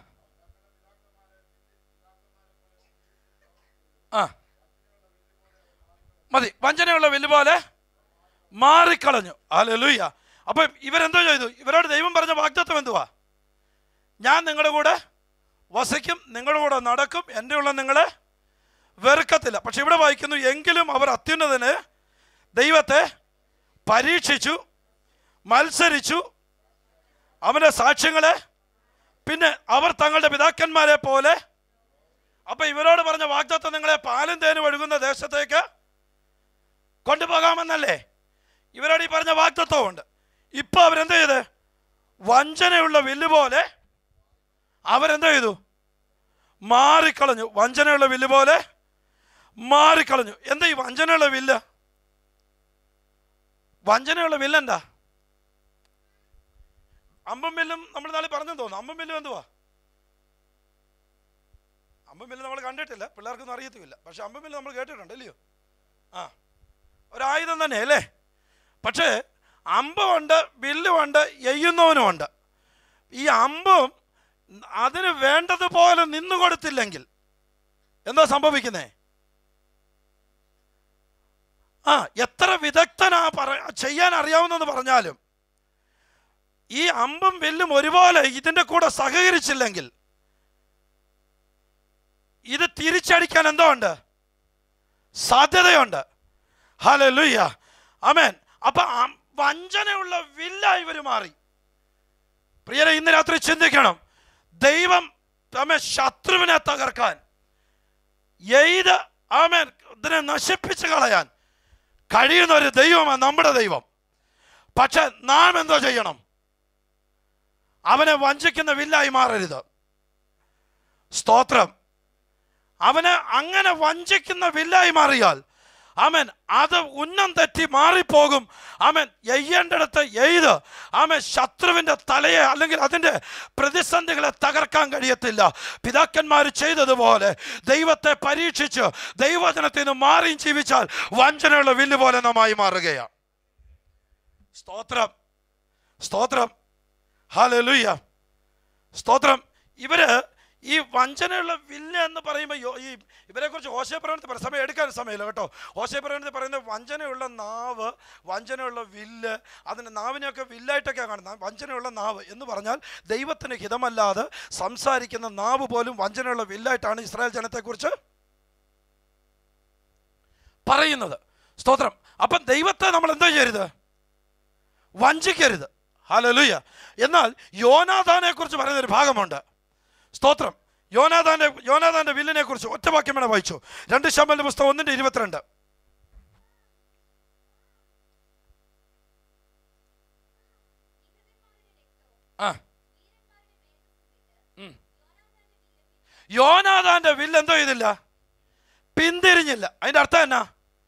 ആ മതി വഞ്ചനയുള്ള വില്ല് പോലെ മാറിക്കളഞ്ഞു അലലുയ്യ അപ്പൊ ഇവരെന്തോ ചെയ്തു ഇവരോട് ദൈവം പറഞ്ഞ വാഗ്ദത്വം എന്തുവാ ഞാൻ നിങ്ങളുടെ കൂടെ വസിക്കും നിങ്ങളുടെ കൂടെ നടക്കും എൻ്റെ ഉള്ള നിങ്ങളെ വെറുക്കത്തില്ല പക്ഷെ ഇവിടെ വായിക്കുന്നു എങ്കിലും അവർ അത്യുന്നതന് ദൈവത്തെ പരീക്ഷിച്ചു മത്സരിച്ചു അവൻ്റെ സാക്ഷ്യങ്ങളെ പിന്നെ അവർ തങ്ങളുടെ പിതാക്കന്മാരെ പോലെ അപ്പൊ ഇവരോട് പറഞ്ഞ വാഗ്ദത്വം നിങ്ങളെ പാലും തേനും ഒഴുകുന്ന ദേശത്തേക്ക് കൊണ്ടുപോകാമെന്നല്ലേ ഇവരോട് ഈ പറഞ്ഞ വാഗ്ദത്വമുണ്ട് ഇപ്പൊ അവരെന്ത് ചെയ്ത് വഞ്ചനയുള്ള വില്ല് പോലെ അവരെന്ത് ചെയ്തു മാറിക്കളഞ്ഞു വഞ്ചനയുള്ള വില്ല് പോലെ മാറിക്കളഞ്ഞു എന്താ ഈ വഞ്ചനയുള്ള വില്ല് വഞ്ചനയുള്ള വില്ലെന്താ അമ്പും വില്ലും നമ്മൾ നാളെ പറഞ്ഞു തോന്നുന്നു അമ്പും വില്ലും എന്തുവാ അമ്പും വില്ല് നമ്മൾ കണ്ടിട്ടില്ല പിള്ളേർക്കൊന്നും അറിയത്തുമില്ല പക്ഷെ അമ്പും വില്ല് നമ്മൾ കേട്ടിട്ടുണ്ട് അല്ലയോ ആ ഒരായുധം തന്നെ അല്ലേ പക്ഷേ അമ്പുണ്ട് വില്ലുമുണ്ട് എയ്യുന്നവനുമുണ്ട് ഈ അമ്പും അതിന് വേണ്ടതുപോലെ നിന്നു കൊടുത്തില്ലെങ്കിൽ എന്താ സംഭവിക്കുന്നേ ആ എത്ര വിദഗ്ധനാ പറ ചെയ്യാൻ അറിയാവുന്നെന്ന് പറഞ്ഞാലും ഈ അമ്പും വില്ലും ഒരുപോലെ ഇതിൻ്റെ കൂടെ സഹകരിച്ചില്ലെങ്കിൽ ഇത് തിരിച്ചടിക്കാൻ എന്തോ ഉണ്ട് സാധ്യതയുണ്ട് ഹല്ലേലൂയ അമേൻ അപ്പൊ അം- വഞ്ചനയുള്ള വില്ലായി ഇവർ മാറി പ്രിയരെ ഇന്ന് രാത്രി ചിന്തിക്കണം ദൈവം ആമേൻ ശത്രുവിനെ തകർക്കാൻ എയ്ത് ആമേൻ ഇതിനെ നശിപ്പിച്ച് കളയാൻ കഴിയുന്ന ഒരു ദൈവമാണ് നമ്മുടെ ദൈവം പക്ഷെ നാം എന്തോ ചെയ്യണം അവനെ വഞ്ചിക്കുന്ന വില്ലായി മാറരുത് സ്തോത്രം അവന് അങ്ങനെ വഞ്ചിക്കുന്ന വില്ലായി മാറിയാൽ അവൻ അത് ഉന്നം തെറ്റി മാറിപ്പോകും അവൻ എയ്യേണ്ടടുത്ത് എയ്ത് അവൻ ശത്രുവിൻ്റെ തലയെ അല്ലെങ്കിൽ അതിൻ്റെ പ്രതിസന്ധികളെ തകർക്കാൻ കഴിയത്തില്ല പിതാക്കന്മാർ ചെയ്തതുപോലെ ദൈവത്തെ പരീക്ഷിച്ച് ദൈവജനത്തിൽ നിന്ന് മാറിയും ജീവിച്ചാൽ വഞ്ചനയുള്ള വില്ല് പോലെ നമായി മാറുകയാണ് സ്തോത്രം സ്തോത്രം ഹാലലുയ്യ സ്തോത്രം ഇവര് ഈ വഞ്ചനയുള്ള വില്ല് എന്ന് പറയുമ്പോൾ യോ- ഈ ഇവരെ കുറിച്ച് ഹോശയപ്രവണത്തിൽ പറ സമയം എടുക്കാൻ സമയമില്ല കേട്ടോ ഹോശയപ്രവണത്തിൽ പറയുന്നത് വഞ്ചനയുള്ള നാവ് വഞ്ചനയുള്ള വില്ല് അതിൻ്റെ നാവിനെയൊക്കെ വില്ലായിട്ടൊക്കെയാണ് കാണുന്നത് വഞ്ചനയുള്ള നാവ് എന്ന് പറഞ്ഞാൽ ദൈവത്തിന് ഹിതമല്ലാതെ സംസാരിക്കുന്ന നാവ് പോലും വഞ്ചനയുള്ള വില്ലായിട്ടാണ് ഇസ്രായേൽ ജനത്തെക്കുറിച്ച് പറയുന്നത് സ്തോത്രം അപ്പം ദൈവത്തെ നമ്മൾ എന്തോ ചെയ്യരുത് വഞ്ചിക്കരുത് ഹലലുയ എന്നാൽ യോനാഥാനെ കുറിച്ച് പറയുന്ന ഒരു ഭാഗമുണ്ട് സ്തോത്രം യോനാഥാന്റെ യോനാഥാന്റെ വില്ലിനെ കുറിച്ച് ഒറ്റ വാക്യം വേണം വായിച്ചു രണ്ട് ശമ്പലിന്റെ പുസ്തകം ഒന്നിന്റെ ഇരുപത്തിരണ്ട് ആ ഉം. യോനാഥാന്റെ വില്ല് എന്തോ ചെയ്തില്ല പിന്തിരിഞ്ഞില്ല അതിന്റെ അർത്ഥം എന്നാ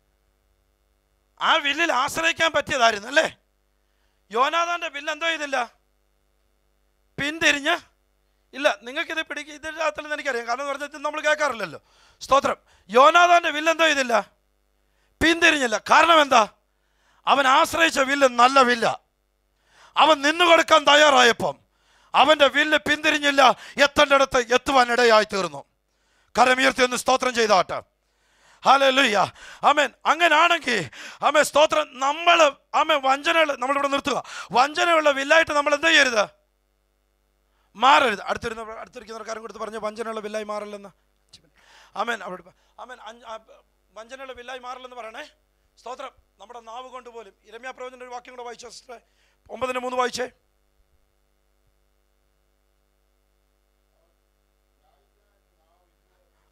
ആ വില്ലിൽ ആശ്രയിക്കാൻ പറ്റിയതായിരുന്നു അല്ലേ യോനാഥാന്റെ വില്ല് എന്തോ ചെയ്തില്ല പിന്തിരിഞ്ഞ് ഇല്ല നിങ്ങൾക്കിത് പിടിക്കുക ഇതിൻ്റെ അകത്തുള്ള എനിക്കറിയാം കാരണം എന്ന് പറഞ്ഞാൽ ഇത് നമ്മൾ കേൾക്കാറില്ലല്ലോ സ്തോത്രം യോനാഥാന്റെ വില്ല് എന്തോ ചെയ്തില്ല പിന്തിരിഞ്ഞില്ല കാരണം എന്താ അവൻ ആശ്രയിച്ച വില്ല് നല്ല വില്ല അവൻ നിന്നു കൊടുക്കാൻ തയ്യാറായപ്പം അവന്റെ വില്ല് പിന്തിരിഞ്ഞില്ല എത്തേണ്ടടുത്ത് എത്തുവാൻ ഇടയായി തീർന്നു കരമുയർത്തി ഒന്ന് സ്തോത്രം ചെയ്താട്ടെ ഹാലലുയ്യ ആമേൻ അങ്ങനാണെങ്കിൽ ആമേ സ്തോത്രം നമ്മൾ ആമേ വഞ്ചനകൾ നമ്മളിവിടെ നിർത്തുക വഞ്ചനയുള്ള വില്ലായിട്ട് നമ്മൾ എന്ത് ചെയ്യരുത് മാറരുത് അടുത്തിരുന്ന അടുത്തിരിക്കുന്നവർക്കാരും കൊടുത്ത് പറഞ്ഞു വഞ്ചനയുള്ള വില്ലായി മാറില്ലെന്ന് ആമേൻ അവിടെ ആമേൻ അഞ്ച് ആ, വഞ്ചനയുള്ള വില്ലായി മാറില്ലെന്ന് പറയണേ സ്തോത്രം നമ്മുടെ നാവ് കൊണ്ട് പോലും ഇരമ്യ പ്രവചന ഒരു വാക്യം കൂടെ വായിച്ചോ സിസ്റ്ററെ ഒമ്പതിന് മൂന്ന് വായിച്ചേ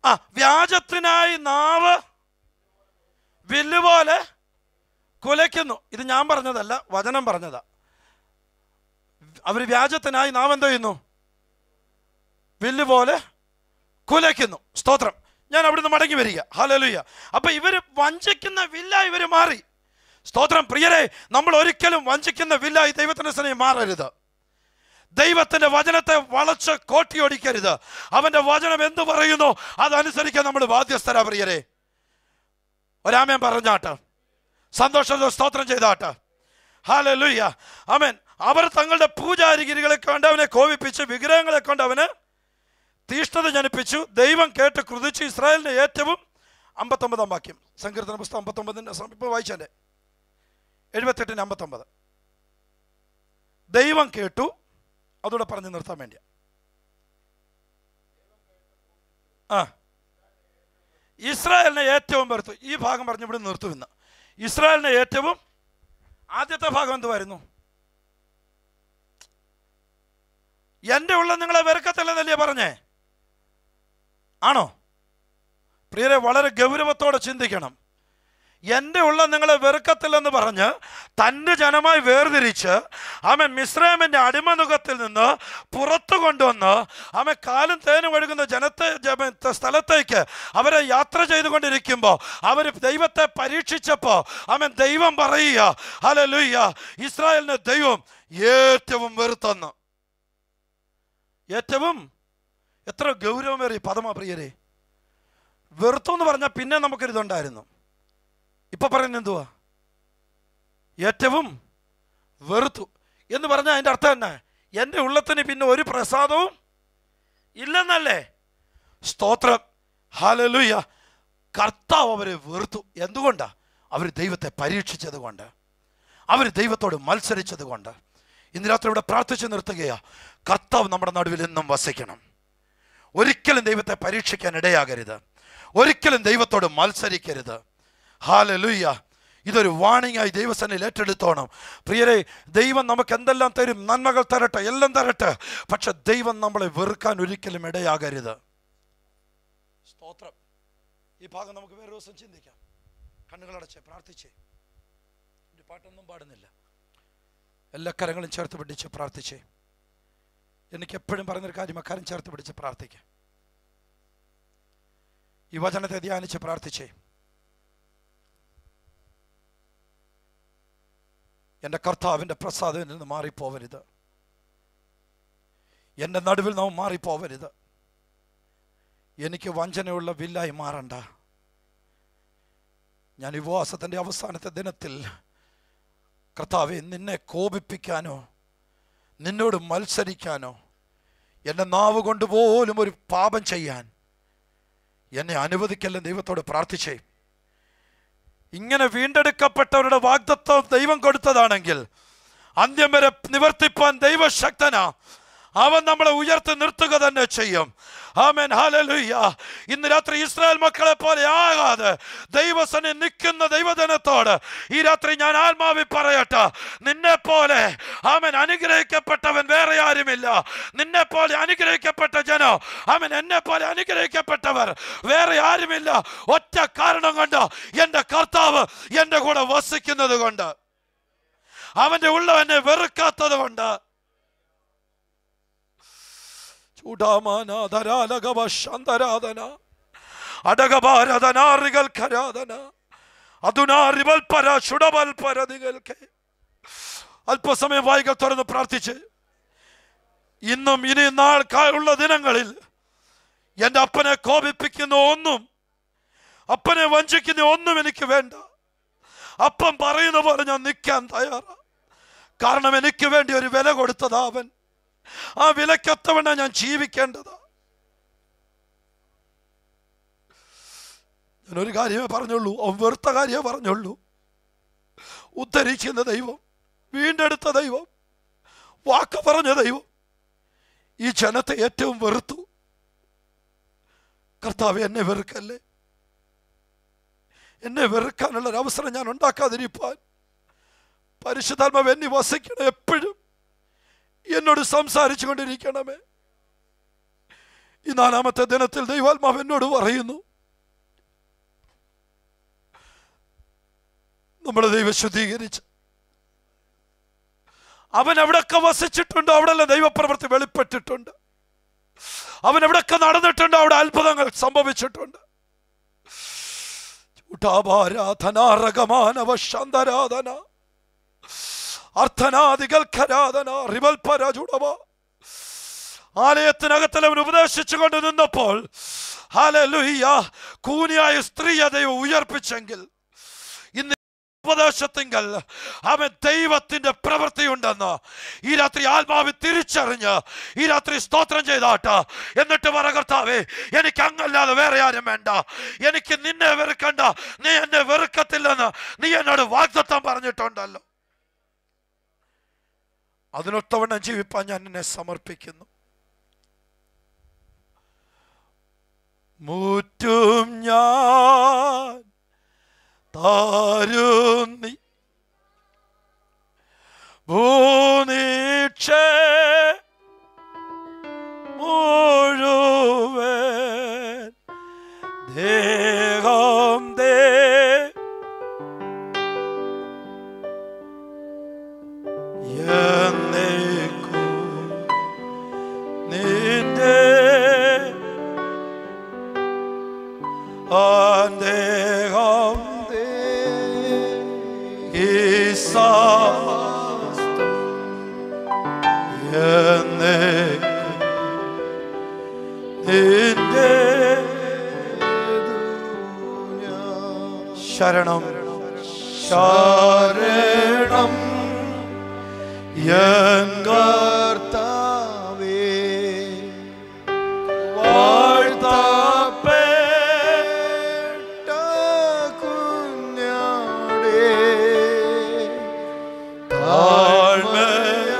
ആ വ്യാജത്തിനായി നാവ് വില്ലുപോലെ കുലയ്ക്കുന്നു ഇത് ഞാൻ പറഞ്ഞതല്ല വചനം പറഞ്ഞതാ അവർ വ്യാജത്തിനായി നാം എന്ത് ചെയ്യുന്നു വില്ലുപോലെ കുലയ്ക്കുന്നു സ്തോത്രം ഞാൻ അവിടുന്ന് മടങ്ങി വരിക ഹലലുയ്യ അപ്പൊ ഇവര് വഞ്ചിക്കുന്ന വില്ല ഇവര് മാറി സ്തോത്രം പ്രിയരെ നമ്മൾ ഒരിക്കലും വഞ്ചിക്കുന്ന വില്ലായി ദൈവത്തിന്റെ സ്നേഹം മാറരുത് ദൈവത്തിന്റെ വചനത്തെ വളച്ച് കോട്ടിയൊടിക്കരുത് അവന്റെ വചനം എന്ത് പറയുന്നു അതനുസരിക്കാൻ നമ്മൾ ബാധ്യസ്ഥരാ പ്രിയരെ ഒരാമൻ പറഞ്ഞാട്ട് സന്തോഷ സ്തോത്രം ചെയ്താട്ട് ഹാലലുയ്യ അമൻ അവർ തങ്ങളുടെ പൂജാരിഗിരികളെ കൊണ്ട് അവനെ കോപിപ്പിച്ച് വിഗ്രഹങ്ങളെ കൊണ്ട് അവന് തീഷ്ണത ജനിപ്പിച്ചു ദൈവം കേട്ട് കൃതിച്ച് ഇസ്രായേലിന്റെ ഏറ്റവും അമ്പത്തൊമ്പതാം വാക്യം സങ്കീർത്തന പുസ്തകം അമ്പത്തൊമ്പതിൻ്റെ ഇപ്പോൾ വായിച്ചല്ലേ എഴുപത്തെട്ടിന് അമ്പത്തൊമ്പത് ദൈവം കേട്ടു അതുകൂടെ പറഞ്ഞു നിർത്താൻ വേണ്ടിയാ ആ ഇസ്രായേലിനെ ഏറ്റവും വെറുത്തു ഈ ഭാഗം പറഞ്ഞു ഇവിടെ നിർത്തും ഇന്ന് ഇസ്രായേലിനെ ഏറ്റവും ആദ്യത്തെ ഭാഗം എന്തുവായിരുന്നു എൻ്റെ ഉള്ള നിങ്ങളെ വെറുക്കത്തില്ലെന്നല്ലേ പറഞ്ഞേ ആണോ പ്രിയരെ വളരെ ഗൗരവത്തോടെ ചിന്തിക്കണം എൻ്റെ ഉള്ള നിങ്ങളെ വെറുക്കത്തില്ലെന്ന് പറഞ്ഞ് തൻ്റെ ജനമായി വേർതിരിച്ച് അവൻ മിശ്രമിൻ്റെ അടിമനുഖത്തിൽ നിന്ന് പുറത്തു കൊണ്ടുവന്ന് അവൻ കാലും തേനും ഒഴുകുന്ന ജനത്തെ ജന- സ്ഥലത്തേക്ക് അവരെ യാത്ര ചെയ്തുകൊണ്ടിരിക്കുമ്പോൾ അവർ ദൈവത്തെ പരീക്ഷിച്ചപ്പോൾ അവൻ ദൈവം പറയുക ഹലലുയ്യ ഇസ്രായേലിന് ദൈവം ഏറ്റവും വെറുത്തെന്ന് ഏറ്റവും എത്ര ഗൗരവമേറിയ പദമാ പ്രിയരെ വെറുത്തു എന്ന് പറഞ്ഞാൽ പിന്നെ നമുക്കൊരിതുണ്ടായിരുന്നു ഇപ്പൊ പറയുന്നത് എന്തുവാ ഏറ്റവും വെറുത്തു എന്ന് പറഞ്ഞാൽ അതിൻ്റെ അർത്ഥം തന്നെ എൻ്റെ ഉള്ളത്തിന് പിന്നെ ഒരു പ്രസാദവും ഇല്ലെന്നല്ലേ സ്തോത്രം ഹാലലുയ്യ കർത്താവ് അവരെ വെറുത്തു എന്തുകൊണ്ടാ അവർ ദൈവത്തെ പരീക്ഷിച്ചത് കൊണ്ട് അവർ ദൈവത്തോട് മത്സരിച്ചത് കൊണ്ട് ഇന്ന് രാത്രി ഇവിടെ പ്രാർത്ഥിച്ച് നിർത്തുകയാ കർത്താവ് നമ്മുടെ നടുവിൽ എന്നും വസിക്കണം ഒരിക്കലും ദൈവത്തെ പരീക്ഷിക്കാൻ ഇടയാകരുത് ഒരിക്കലും ദൈവത്തോട് മത്സരിക്കരുത് ഹാലലുയ്യ ഇതൊരു വാണിംഗ് ആയി ദൈവസന്നിൽ ഏറ്റെടുത്തോണം പ്രിയരെ ദൈവം നമുക്ക് എന്തെല്ലാം തരും നന്മകൾ തരട്ടെ എല്ലാം തരട്ടെ പക്ഷെ ദൈവം നമ്മളെ വെറുക്കാൻ ഒരിക്കലും ഇടയാകരുത് സ്തോത്രം ഈ ഭാഗം നമുക്ക് വേറെ ദിവസം ചിന്തിക്കാം കണ്ണുകളടച്ച് പ്രാർത്ഥിച്ചേ ഒരു പാട്ടൊന്നും പാടുന്നില്ല എല്ലാ കരങ്ങളും ചേർത്ത് പിടിച്ച് പ്രാർത്ഥിച്ചേ എനിക്ക് എപ്പോഴും പറഞ്ഞൊരു കാര്യം അക്കാര്യം ചേർത്ത് പിടിച്ച് പ്രാർത്ഥിക്കാം ഈ വചനത്തെ ധ്യാനിച്ച് പ്രാർത്ഥിച്ചേ എൻ്റെ കർത്താവിൻ്റെ പ്രസാദത്തിൽ നിന്ന് മാറിപ്പോവരുത് എൻ്റെ നടുവിൽ നാം മാറിപ്പോവരുത് എനിക്ക് വഞ്ചനയുള്ള വില്ലായി മാറണ്ട ഞാൻ ഈ ഉപവാസത്തിൻ്റെ അവസാനത്തെ ദിനത്തിൽ കർത്താവെ നിന്നെ കോപിപ്പിക്കാനോ നിന്നോട് മത്സരിക്കാനോ എൻ്റെ നാവ് കൊണ്ട് പോലും ഒരു പാപം ചെയ്യാൻ എന്നെ അനുവദിക്കല്ല ദൈവത്തോട് പ്രാർത്ഥിച്ചേ ഇങ്ങനെ വീണ്ടെടുക്കപ്പെട്ടവരുടെ വാഗ്ദത്വം ദൈവം കൊടുത്തതാണെങ്കിൽ അന്ത്യം വരെ നിവർത്തിപ്പാൻ ദൈവശക്തനാ അവൻ നമ്മളെ ഉയർത്തി നിർത്തുക തന്നെ ചെയ്യും ആമേൻ ഹല്ലേലൂയ ഇന്ന് രാത്രി ഇസ്രായേൽ മക്കളെ പോലെ ആകാതെ ദൈവസനെ നിൽക്കുന്ന ദൈവജനത്തോട് ഈ രാത്രി ഞാൻ ആത്മാവി പറയട്ടെ നിന്നെ പോലെ ആമൻ അനുഗ്രഹിക്കപ്പെട്ടവൻ വേറെ ആരുമില്ല നിന്നെ പോലെ അനുഗ്രഹിക്കപ്പെട്ട ജനം ആമൻ എന്നെ പോലെ അനുഗ്രഹിക്കപ്പെട്ടവർ വേറെ ആരുമില്ല ഒറ്റ കാരണം കൊണ്ട് എൻ്റെ കർത്താവ് എൻ്റെ കൂടെ വസിക്കുന്നത് കൊണ്ട് അവൻ്റെ ഉള്ള എന്നെ വെറുക്കാത്തത് കൊണ്ട് ചൂടാമാനാധരാലകവശാന്തരാധന അടകഭാരതനാറികൾക്കരാധന അതുനാറിവൽ പര ചുടവൽ പരതികൾക്ക് അല്പസമയം വായികൾ തുറന്ന് പ്രാർത്ഥിച്ച് ഇന്നും ഇനി നാൾ കാ- ഉള്ള ദിനങ്ങളിൽ എൻ്റെ അപ്പനെ കോപിപ്പിക്കുന്ന ഒന്നും അപ്പനെ വഞ്ചിക്കുന്ന ഒന്നും എനിക്ക് വേണ്ട അപ്പം പറയുന്ന പോലെ ഞാൻ നിൽക്കാൻ തയ്യാറാ കാരണം എനിക്ക് വേണ്ടി ഒരു വില കൊടുത്തതാ അവൻ ആ വിലക്കൊത്തവണ്ണ ഞാൻ ജീവിക്കേണ്ടതാ ഞാൻ ഒരു കാര്യമേ പറഞ്ഞുള്ളൂ അവൻ വെറുത്ത കാര്യമേ പറഞ്ഞുള്ളൂ ഉദ്ധരിക്കുന്ന ദൈവം വീണ്ടെടുത്ത ദൈവം വാക്ക് പറഞ്ഞ ദൈവം ഈ ജനത്തെ ഏറ്റവും വെറുത്തു കർത്താവ് എന്നെ വെറുക്കല്ലേ എന്നെ വെറുക്കാനുള്ള ഒരു അവസരം ഞാൻ ഉണ്ടാക്കാതിരിപ്പാൻ പരിശുദ്ധാത്മാവ് എന്നെ വസിക്കണം എപ്പോഴും എന്നോട് സംസാരിച്ചു കൊണ്ടിരിക്കണമേ ഈ നാലാമത്തെ ദിനത്തിൽ ദൈവാത്മാവ് എന്നോട് പറയുന്നു നമ്മുടെ ദൈവം ശുദ്ധീകരിച്ച് അവൻ എവിടൊക്കെ വസിച്ചിട്ടുണ്ടോ അവിടെല്ലാം ദൈവപ്രവൃത്തി വെളിപ്പെട്ടിട്ടുണ്ട് അവൻ എവിടൊക്കെ നടന്നിട്ടുണ്ടോ അവിടെ അത്ഭുതങ്ങൾ സംഭവിച്ചിട്ടുണ്ട് ചൂട്ടാഭാരാധന റഗമാനവ ശാന്തരാധന അർത്ഥനാദികൽഖരാധന റിവൽപര ചുടവ ആലയത്തിനകത്തിൽ അവൻ ഉപദേശിച്ചുകൊണ്ട് നിന്നപ്പോൾ ഹാലലുയ്യ കൂനിയായ സ്ത്രീയെ ദൈവം ഉയർപ്പിച്ചെങ്കിൽ ഇന്ന് ഉപദേശത്തിങ്കൽ അവൻ ദൈവത്തിന്റെ പ്രവൃത്തിയുണ്ടെന്ന് ഈ രാത്രി ആത്മാവ് തിരിച്ചറിഞ്ഞ് ഈ രാത്രി സ്തോത്രം ചെയ്താട്ട് എന്നിട്ട് പറ കർത്താവേ എനിക്ക് അങ്ങല്ലാതെ വേറെ ആരും വേണ്ട എനിക്ക് നിന്നെ വെറുക്കണ്ട നീ എന്നെ വെറുക്കത്തില്ലെന്ന് നീ എന്നോട് വാഗ്ദത്തം പറഞ്ഞിട്ടുണ്ടല്ലോ അതിനൊത്തവണ്ണം ജീവിപ്പാൻ ഞാൻ എന്നെ സമർപ്പിക്കുന്നു മുറ്റും ഞാൻ താരുന്നി ഭൂനീക്ഷേ മുഴുവൻ ദേഹം ദേ എന്നേക്കും നിന്റെ അദ്ദേഹം ഈസാ എന്നേക്കും നിന്റെ ശരണം ശരണം എങ്കാർത്ത കർത്താവേ വാഴ്ത്തപ്പേ കുഞ്ഞാടേ താഴ്മയാ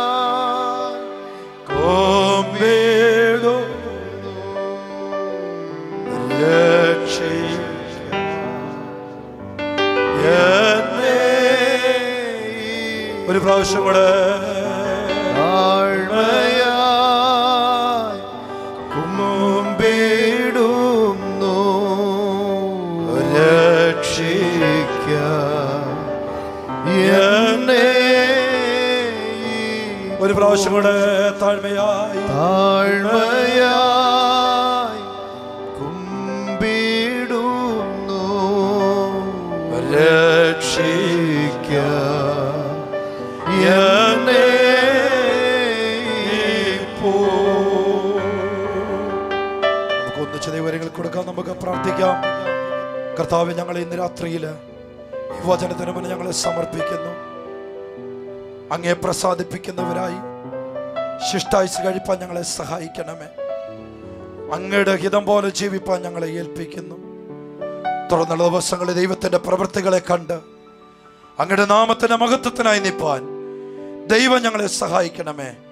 കോമ്പിടും രക്ഷിക്ക എന്നെ ഒരു പ്രാവശ്യം കൂടെ താഴ്മയായി കുമ്പിടുന്നു രക്ഷിക്ക എന്നെ ഒരു പ്രാവശ്യം കൂടെ താഴ്മയായി താഴ്മയായി കുമ്പിടുന്നു രക്ഷിക്ക എന്നെ നമുക്ക് ഒന്നിച്ച് ദൈവങ്ങൾ കൊടുക്കാം നമുക്ക് പ്രാർത്ഥിക്കാം കർത്താവ് ഞങ്ങൾ ഇന്ന് രാത്രിയിൽ ഈ വചനത്തിന് മുന്നേ ഞങ്ങളെ സമർപ്പിക്കുന്നു അങ്ങേ പ്രസാദിപ്പിക്കുന്നവരായി ശിഷ്ടായുസ് കഴിപ്പാൻ ഞങ്ങളെ സഹായിക്കണമേ അങ്ങയുടെ ഹിതം പോലെ ജീവിപ്പാൻ ഞങ്ങളെ ഏൽപ്പിക്കുന്നു തുടർന്നുള്ള ദിവസങ്ങളിൽ ദൈവത്തിന്റെ പ്രവൃത്തികളെ കണ്ട് അങ്ങയുടെ നാമത്തിന്റെ മഹത്വത്തിനായി നിൽപ്പാൻ ദൈവം ഞങ്ങളെ സഹായിക്കണമേ